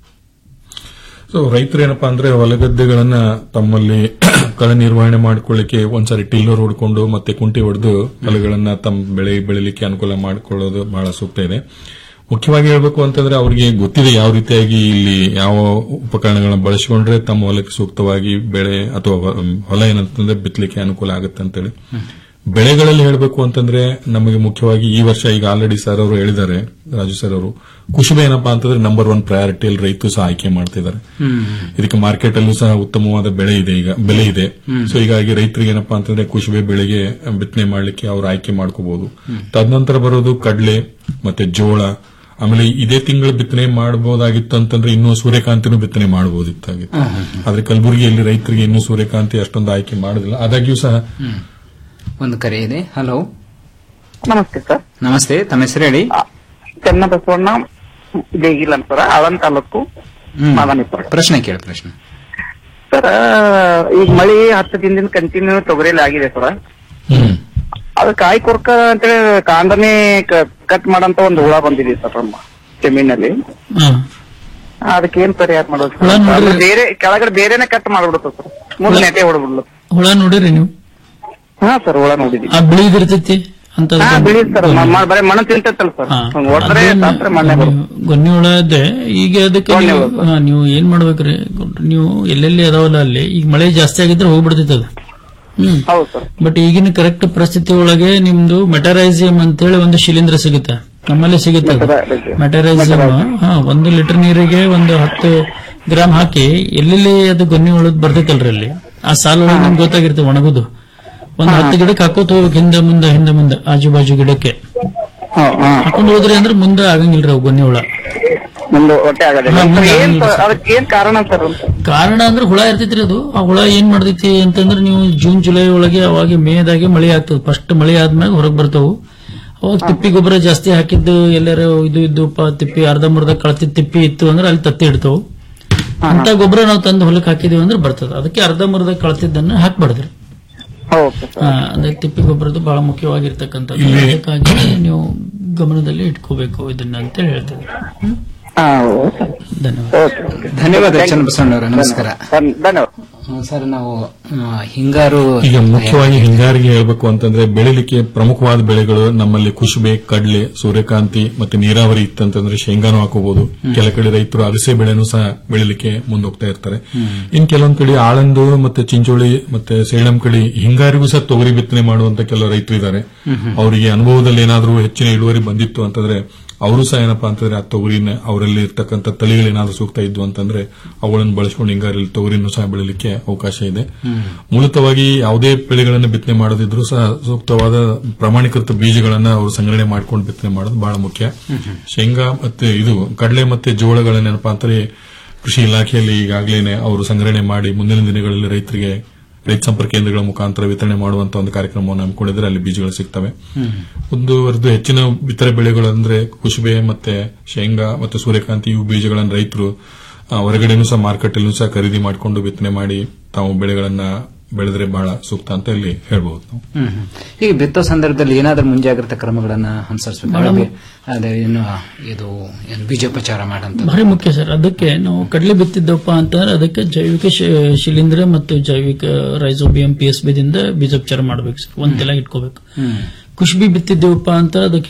ಸೊ ರೈತರು ಏನಪ್ಪಾ ಅಂದ್ರೆ ಹೊಲಗದ್ದೆಗಳನ್ನ ತಮ್ಮಲ್ಲಿ ಕಳೆ ನಿರ್ವಹಣೆ ಮಾಡ್ಕೊಳ್ಳಿಕ್ಕೆ ಒಂದ್ಸರಿ ಟಿಲ್ಲರ್ ಹೊಡ್ಕೊಂಡು ಮತ್ತೆ ಕುಂಟಿ ಹೊಡೆದು ಹೊಲಗಳನ್ನ ತಮ್ಮ ಬೆಳೆ ಬೆಳಿಲಿಕ್ಕೆ ಅನುಕೂಲ ಮಾಡಿಕೊಳ್ಳೋದು ಬಹಳ ಸೂಕ್ತ ಇದೆ ಮುಖ್ಯವಾಗಿ ಹೇಳ್ಬೇಕು ಅಂತಂದ್ರೆ ಅವರಿಗೆ ಗೊತ್ತಿದೆ ಯಾವ ರೀತಿಯಾಗಿ ಇಲ್ಲಿ ಯಾವ ಉಪಕರಣಗಳನ್ನ ಬಳಸಿಕೊಂಡ್ರೆ ತಮ್ಮ ಹೊಲಕ್ಕೆ ಸೂಕ್ತವಾಗಿ ಬೆಳೆ ಅಥವಾ ಹೊ- ಹೊಲ ಏನಂತಂದ್ರೆ ಬಿತ್ತಲಿಕ್ಕೆ ಅನುಕೂಲ ಆಗುತ್ತೆ ಅಂತೇಳಿ ಬೆಳೆಗಳಲ್ಲಿ ಹೇಳಬೇಕು ಅಂತಂದ್ರೆ ನಮಗೆ ಮುಖ್ಯವಾಗಿ ಈ ವರ್ಷ ಈಗ ಆಲ್ರೆಡಿ ಸರ್ ಅವರು ಹೇಳಿದ್ದಾರೆ ರಾಜು ಸರ್ ಅವರು ಕುಶುಬೆ ಏನಪ್ಪಾ ಅಂತಂದ್ರೆ ನಂಬರ್ ಒನ್ ಪ್ರಯಾರಿಟಿಯಲ್ಲಿ ರೈತರು ಸಹ ಆಯ್ಕೆ ಮಾಡ್ತಿದ್ದಾರೆ ಇದಕ್ಕೆ ಮಾರ್ಕೆಟ್ ಅಲ್ಲೂ ಸಹ ಉತ್ತಮವಾದ ಬೆಳೆ ಇದೆ ಈಗ ಬೆಲೆ ಇದೆ ಹ್ಮ್. ಸೊ ಹೀಗಾಗಿ ರೈತರಿಗೆ ಏನಪ್ಪಾ ಅಂತಂದ್ರೆ ಕುಶುಬೆ ಬೆಳೆಗೆ ಬಿತ್ತನೆ ಮಾಡ್ಲಿಕ್ಕೆ ಅವರು ಆಯ್ಕೆ ಮಾಡ್ಕೋಬಹುದು ತದನಂತರ ಬರೋದು ಕಡಲೆ ಮತ್ತೆ ಜೋಳ ಆಮೇಲೆ ಇದೇ ತಿಂಗಳು ಬಿತ್ತನೆ ಮಾಡಬಹುದಾಗಿತ್ತು ಅಂತಂದ್ರೆ ಇನ್ನೂ ಸೂರ್ಯಕಾಂತಿನೂ ಬಿತ್ತನೆ ಮಾಡಬಹುದಿತ್ತಾಗಿತ್ತು ಆದ್ರೆ ಕಲಬುರಗಿಯಲ್ಲಿ ರೈತರಿಗೆ ಇನ್ನೂ ಸೂರ್ಯಕಾಂತಿ ಅಷ್ಟೊಂದು ಆಯ್ಕೆ ಮಾಡೋದಿಲ್ಲ ಆದಾಗ್ಯೂ ಸಹ ಒಂದು ಕರೆ ಇದೆ ಹಲೋ ನಮಸ್ತೆ ಸರ್ ನಮಸ್ತೆ ತಮ್ಮ ಹೆಸರು ಹೇಳಿ ಚನ್ನಬಸವಣ್ಣ ಬೇಗಿಲ್ಲ ಸರ್ ಆಳನ್ ತಾಲೂಕು ಹ್ಮ್. ಮಾದನಿಪುರ ಪ್ರಶ್ನೆ ಕೇಳಿ ಪ್ರಶ್ನೆ ಸರ್ ಈಗ ಮಳಿ ಹತ್ತು ದಿನದಿಂದ ಕಂಟಿನ್ಯೂ ತೊಗರಿಲಿ ಆಗಿದೆ ಸರ್ ಅದು ಕಾಯಿ ಕೊರ್ಕ ಅಂತೇಳಿ ಕಾಂಡನೇ ಕಟ್ ಮಾಡಂತ ಒಂದು ಹುಳ ಬಂದಿದೆ ಸರ್ ನಮ್ಮ ಜಮೀನಲ್ಲಿ ಅದಕ್ಕೆ ಏನ್ ಪರಿಹಾರ ಮಾಡೋದು ಹುಳ ಸರ್ ನೋಡ್ರಿ. ಅದು ಬೇರೆ ಕೆಳಗಡೆ ಬೇರೆನೆ ಕಟ್ ಮಾಡ್ಬಿಡುತ್ತೆ ಸರ್ ಮುಂದೆ ನೆಟೆ ಹೊಡ್ಬಿಡ್ಲು ಹುಳ ನೋಡಿರಿ ನೀವು ಹಾ ಸರ್ ಹುಳ ನೋಡಿದ್ವಿ ಆ ಬಿಳಿದಿರ್ತೈತಿ ಅಂತ ಹಾ ಬಿಳಿ ಸರ್ ಬರೀ ಮಣ್ಣು ತಿಂತೈತಲ್ಲ ಸರ್ ಹೊಡೆದ್ರೆ ಶಾಸ್ತ್ರ ಮಣ್ಣೆ ಬರುತ್ತೆ ಗೊನ್ನಿ ಹುಳ ಇದೆ ಈಗ ಅದಕ್ಕೆ ಗೊನ್ನಿ ನೀವು ಹುಳ. ಹಾ, ನೀವು ಏನ್ ಮಾಡ್ಬೇಕ್ರಿ ನೀವು ಎಲ್ಲೆಲ್ಲಿ ಅದಾವಲ್ಲ ಅಲ್ಲಿ ಈಗ ಮಳೆ ಜಾಸ್ತಿ ಆಗಿದ್ರೆ ಹೋಗ್ಬಿಡ್ತೈತೆ ಅದು ಹ್ಮ್ ಹೌದು ಸರ್ ಬಟ್ ಈಗಿನ ಕರೆಕ್ಟ್ ಪರಿಸ್ಥಿತಿ ಒಳಗೆ ನಿಮ್ದು ಮೆಟರೈಸಿಯಂ ಅಂತೇಳಿ ಒಂದು ಶಿಲೀಂಧ್ರ ಸಿಗುತ್ತೆ ನಮ್ಮಲ್ಲೇ ಸಿಗುತ್ತೆ ಮೆಟರೈಸಿಯಂ ಹಾ ಒಂದು ಲೀಟರ್ ನೀರಿಗೆ ಒಂದು ಹತ್ತು ಗ್ರಾಮ್ ಹಾಕಿ ಎಲ್ಲೆಲ್ಲಿ ಅದು ಗೊನ್ನಿ ಉಳದ್ ಬರ್ತೈತಲ್ರಿ ಅಲ್ಲಿ ಆ ಸಾಲ ಒಳಗೆ ನಿಮ್ಗೆ ಗೊತ್ತಾಗಿರುತ್ತೆ ಒಣಗುದು ಒಂದ್ ಹತ್ತು ಗಿಡಕ್ಕೆ ಹಾಕೋತ ಹೋಗ್ಬೇಕು ಹಿಂದೆ ಮುಂದೆ ಹಿಂದೆ ಮುಂದೆ ಆಜು ಬಾಜು ಗಿಡಕ್ಕೆ ಹಾಕೊಂಡು ಹೋದ್ರಿ ಅಂದ್ರೆ ಮುಂದೆ ಆಗಂಗಿಲ್ರಿ ಅವು ಗೊನ್ನಿ ಹುಳ ಮುಂದೆ ಹೊಟ್ಟೆ ಆಗೋದಿಲ್ಲ ಹಾ, ಮುಂದೆ ಏನ್ ಆಗಂಗಿಲ್ಲ ಸರ್. ಅದಕ್ಕೆ ಏನ್ ಕಾರಣ ಸರ್ ಅಂತ ಕಾರಣ ಅಂದ್ರೆ ಹುಳ ಇರ್ತೈತ್ರಿ ಅದು ಆ ಹುಳ ಏನ್ ಮಾಡ್ತೈತಿ ಅಂತಂದ್ರೆ ನೀವು ಜೂನ್ ಜುಲೈ ಒಳಗೆ ಅವಾಗ ಮೇದಾಗೆ ಮಳೆ ಆಗ್ತದೆ ಫಸ್ಟ್ ಮಳೆ ಆದ್ಮೇಲೆ ಹೊರಗೆ ಬರ್ತಾವು ಅವಾಗ ತಿಪ್ಪಿ ಗೊಬ್ಬರ ಜಾಸ್ತಿ ಹಾಕಿದ್ದು ಎಲ್ಲಾರ ಇದು ಇದ್ದುಪ್ಪ ತಿಪ್ಪಿ ಅರ್ಧಂಬರ್ಧ ಕಳತಿ ತಿಪ್ಪಿ ಇತ್ತು ಅಂದ್ರೆ ಅಲ್ಲಿ ತತ್ತಿ ಇಡ್ತಾವು ಅಂತ ಗೊಬ್ಬರ ನಾವು ತಂದು ಹೊಲಕ್ಕೆ ಹಾಕಿದೀವಿ ಅಂದ್ರೆ ಬರ್ತದೆ ಅದಕ್ಕೆ ಅರ್ಧಂಬರ್ಧ ಕಳತಿದ್ದನ್ನ ಹಾಕ್ಬಾರ್ದ್ರಿ ಆ, ಅಂದ್ರೆ ತಿಪ್ಪಿ ಗೊಬ್ಬರದ್ದು ಬಹಳ ಮುಖ್ಯವಾಗಿರ್ತಕ್ಕಂಥದ್ದು ಇಲ್ಲಿ- ಅದಕ್ಕಾಗಿ ನೀವು ಗಮನದಲ್ಲಿ ಇಟ್ಕೋಬೇಕು ಇದನ್ನ ಅಂತ ಹೇಳ್ತೇವೆ ಧನ್ಯವಾದ ಧನ್ಯವಾದ ಚನ್ನಬಸವಣ್ಣವರ ನಮಸ್ಕಾರ ಧನ್ಯವಾದ ಸರ್ ನಾವು ಆ, ಹಿಂಗಾರು ಈಗ ಮುಖ್ಯವಾಗಿ ಹಿಂಗಾರಿಗೆ ಹೇಳ್ಬೇಕು ಅಂತಂದ್ರೆ ಬೆಳಿಲಿಕ್ಕೆ ಪ್ರಮುಖವಾದ ಬೆಳೆಗಳು ನಮ್ಮಲ್ಲಿ ಕುಶುಬೆ ಕಡ್ಲೆ ಸೂರ್ಯಕಾಂತಿ ಮತ್ತೆ ನೀರಾವರಿ ಇತ್ತಂತಂದ್ರೆ ಶೇಂಗಾನು ಹಾಕೋಬಹುದು ಕೆಲ ಕಡೆ ರೈತರು ಅಗಸೆ ಬೆಳೆನೂ ಸಹ ಬೆಳಿಲಿಕ್ಕೆ ಮುಂದೋಗ್ತಾ ಇರ್ತಾರೆ ಇನ್ ಕೆಲವೊಂದ್ ಕಡೆ ಆಳಂದು ಮತ್ತೆ ಚಿಂಚೋಳಿ ಮತ್ತೆ ಸೇಳಂ ಕಡೆ ಹಿಂಗಾರಿಗೂ ಸಹ ತೊಗರಿ ಬಿತ್ತನೆ ಮಾಡುವಂತ ಕೆಲವು ರೈತರು ಇದ್ದಾರೆ ಅವರಿಗೆ ಅನುಭವದಲ್ಲಿ ಏನಾದ್ರೂ ಹೆಚ್ಚಿನ ಇಳುವರಿ ಬಂದಿತ್ತು ಅಂತಂದ್ರೆ ಅವರು ಸಹ ಏನಪ್ಪಾ ಅಂತಂದ್ರೆ ಆ ತೊಗರಿನ ಅವರಲ್ಲಿ ಇರ್ತಕ್ಕಂಥ ತಳಿಗಳೇನಾದ್ರೂ ಸೂಕ್ತ ಇದ್ವು ಅಂತಂದ್ರೆ ಅವುಗಳನ್ನು ಬಳಸ್ಕೊಂಡು ಹಿಂಗಾರಲ್ಲಿ ತೊಗರಿನೂ ಸಹ ಬೆಳಿಲಿಕ್ಕೆ ಅವಕಾಶ ಇದೆ ಮೂಲತವಾಗಿ ಯಾವುದೇ ಬೆಳೆಗಳನ್ನು ಬಿತ್ತನೆ ಮಾಡದಿದ್ರೂ ಸಹ ಸೂಕ್ತವಾದ ಪ್ರಮಾಣೀಕೃತ ಬೀಜಗಳನ್ನ ಅವರು ಸಂಗ್ರಹಣೆ ಮಾಡ್ಕೊಂಡು ಬಿತ್ತನೆ ಮಾಡೋದು ಬಹಳ ಮುಖ್ಯ ಶೇಂಗಾ ಮತ್ತೆ ಇದು ಕಡಲೆ ಮತ್ತೆ ಜೋಳಗಳನ್ನೇನಪ್ಪಾ ಅಂತಾರೆ ಕೃಷಿ ಇಲಾಖೆಯಲ್ಲಿ ಈಗಾಗಲೇ ಅವರು ಸಂಗ್ರಹಣೆ ಮಾಡಿ ಮುಂದಿನ ದಿನಗಳಲ್ಲಿ ರೈತರಿಗೆ ರೈತ ಸಂಪರ್ಕ ಕೇಂದ್ರಗಳ ಮುಖಾಂತರ ವಿತರಣೆ ಮಾಡುವಂತ ಒಂದು ಕಾರ್ಯಕ್ರಮವನ್ನು ಹಮ್ಮಿಕೊಂಡಿದ್ರೆ ಅಲ್ಲಿ ಬೀಜಗಳು ಸಿಗ್ತವೆ ಮುಂದುವರೆದು ಹೆಚ್ಚಿನ ಇತರ ಬೆಳೆಗಳು ಅಂದ್ರೆ ಕುಸುಬೆ ಮತ್ತೆ ಶೇಂಗಾ ಮತ್ತೆ ಸೂರ್ಯಕಾಂತಿ ಇವು ಬೀಜಗಳನ್ನು ರೈತರು ಆ, ಹೊರಗಡೆನೂ ಸಹ ಮಾರುಕಟ್ಟೆಲ್ಲೂ ಸಹ ಖರೀದಿ ಮಾಡಿಕೊಂಡು ಬಿತ್ತನೆ ಮಾಡಿ ತಾವು ಬೆಳೆಗಳನ್ನ ಬೆಳೆದ್ರೆ ಬಹಳ ಸೂಕ್ತ ಅಂತ ಇಲ್ಲಿ ಹೇಳ್ಬಹುದು ನಾವು ಹ್ಮ್ ಹ್ಮ್. ಈಗ ಬಿತ್ತೋ ಸಂದರ್ಭದಲ್ಲಿ ಏನಾದ್ರೂ ಮುಂಜಾಗ್ರತಾ ಕ್ರಮಗಳನ್ನ ಅನುಸರಿಸಬೇಕು ಬಹಳ ಅದೇ ಏನು ಇದು ಏನು ಬೀಜೋಪಚಾರ ಮಾಡಂತ ಭಾರಿ ಮುಖ್ಯ ಸರ್ ಅದಕ್ಕೆ ನಾವು ಕಡಲೆ ಬಿತ್ತಿದ್ದಪ್ಪ ಅಂತಂದ್ರೆ ಅದಕ್ಕೆ ಜೈವಿಕ ಶಿ- ಶಿಲೀಂಧ್ರ ಮತ್ತು ಜೈವಿಕ ರೈಸೋಬಿಯಂ ಪಿ ಎಸ್ ದಿಂದ ಬೀಜೋಪಚಾರ ಮಾಡ್ಬೇಕು ಸರ್ ಒಂದ್ ತೆಲ ಇಟ್ಕೋಬೇಕು ಕುಷ್ಬಿ ಬಿತ್ತಿದ್ದೇವಪ್ಪ ಅಂತ ಅದಕ್ಕೆ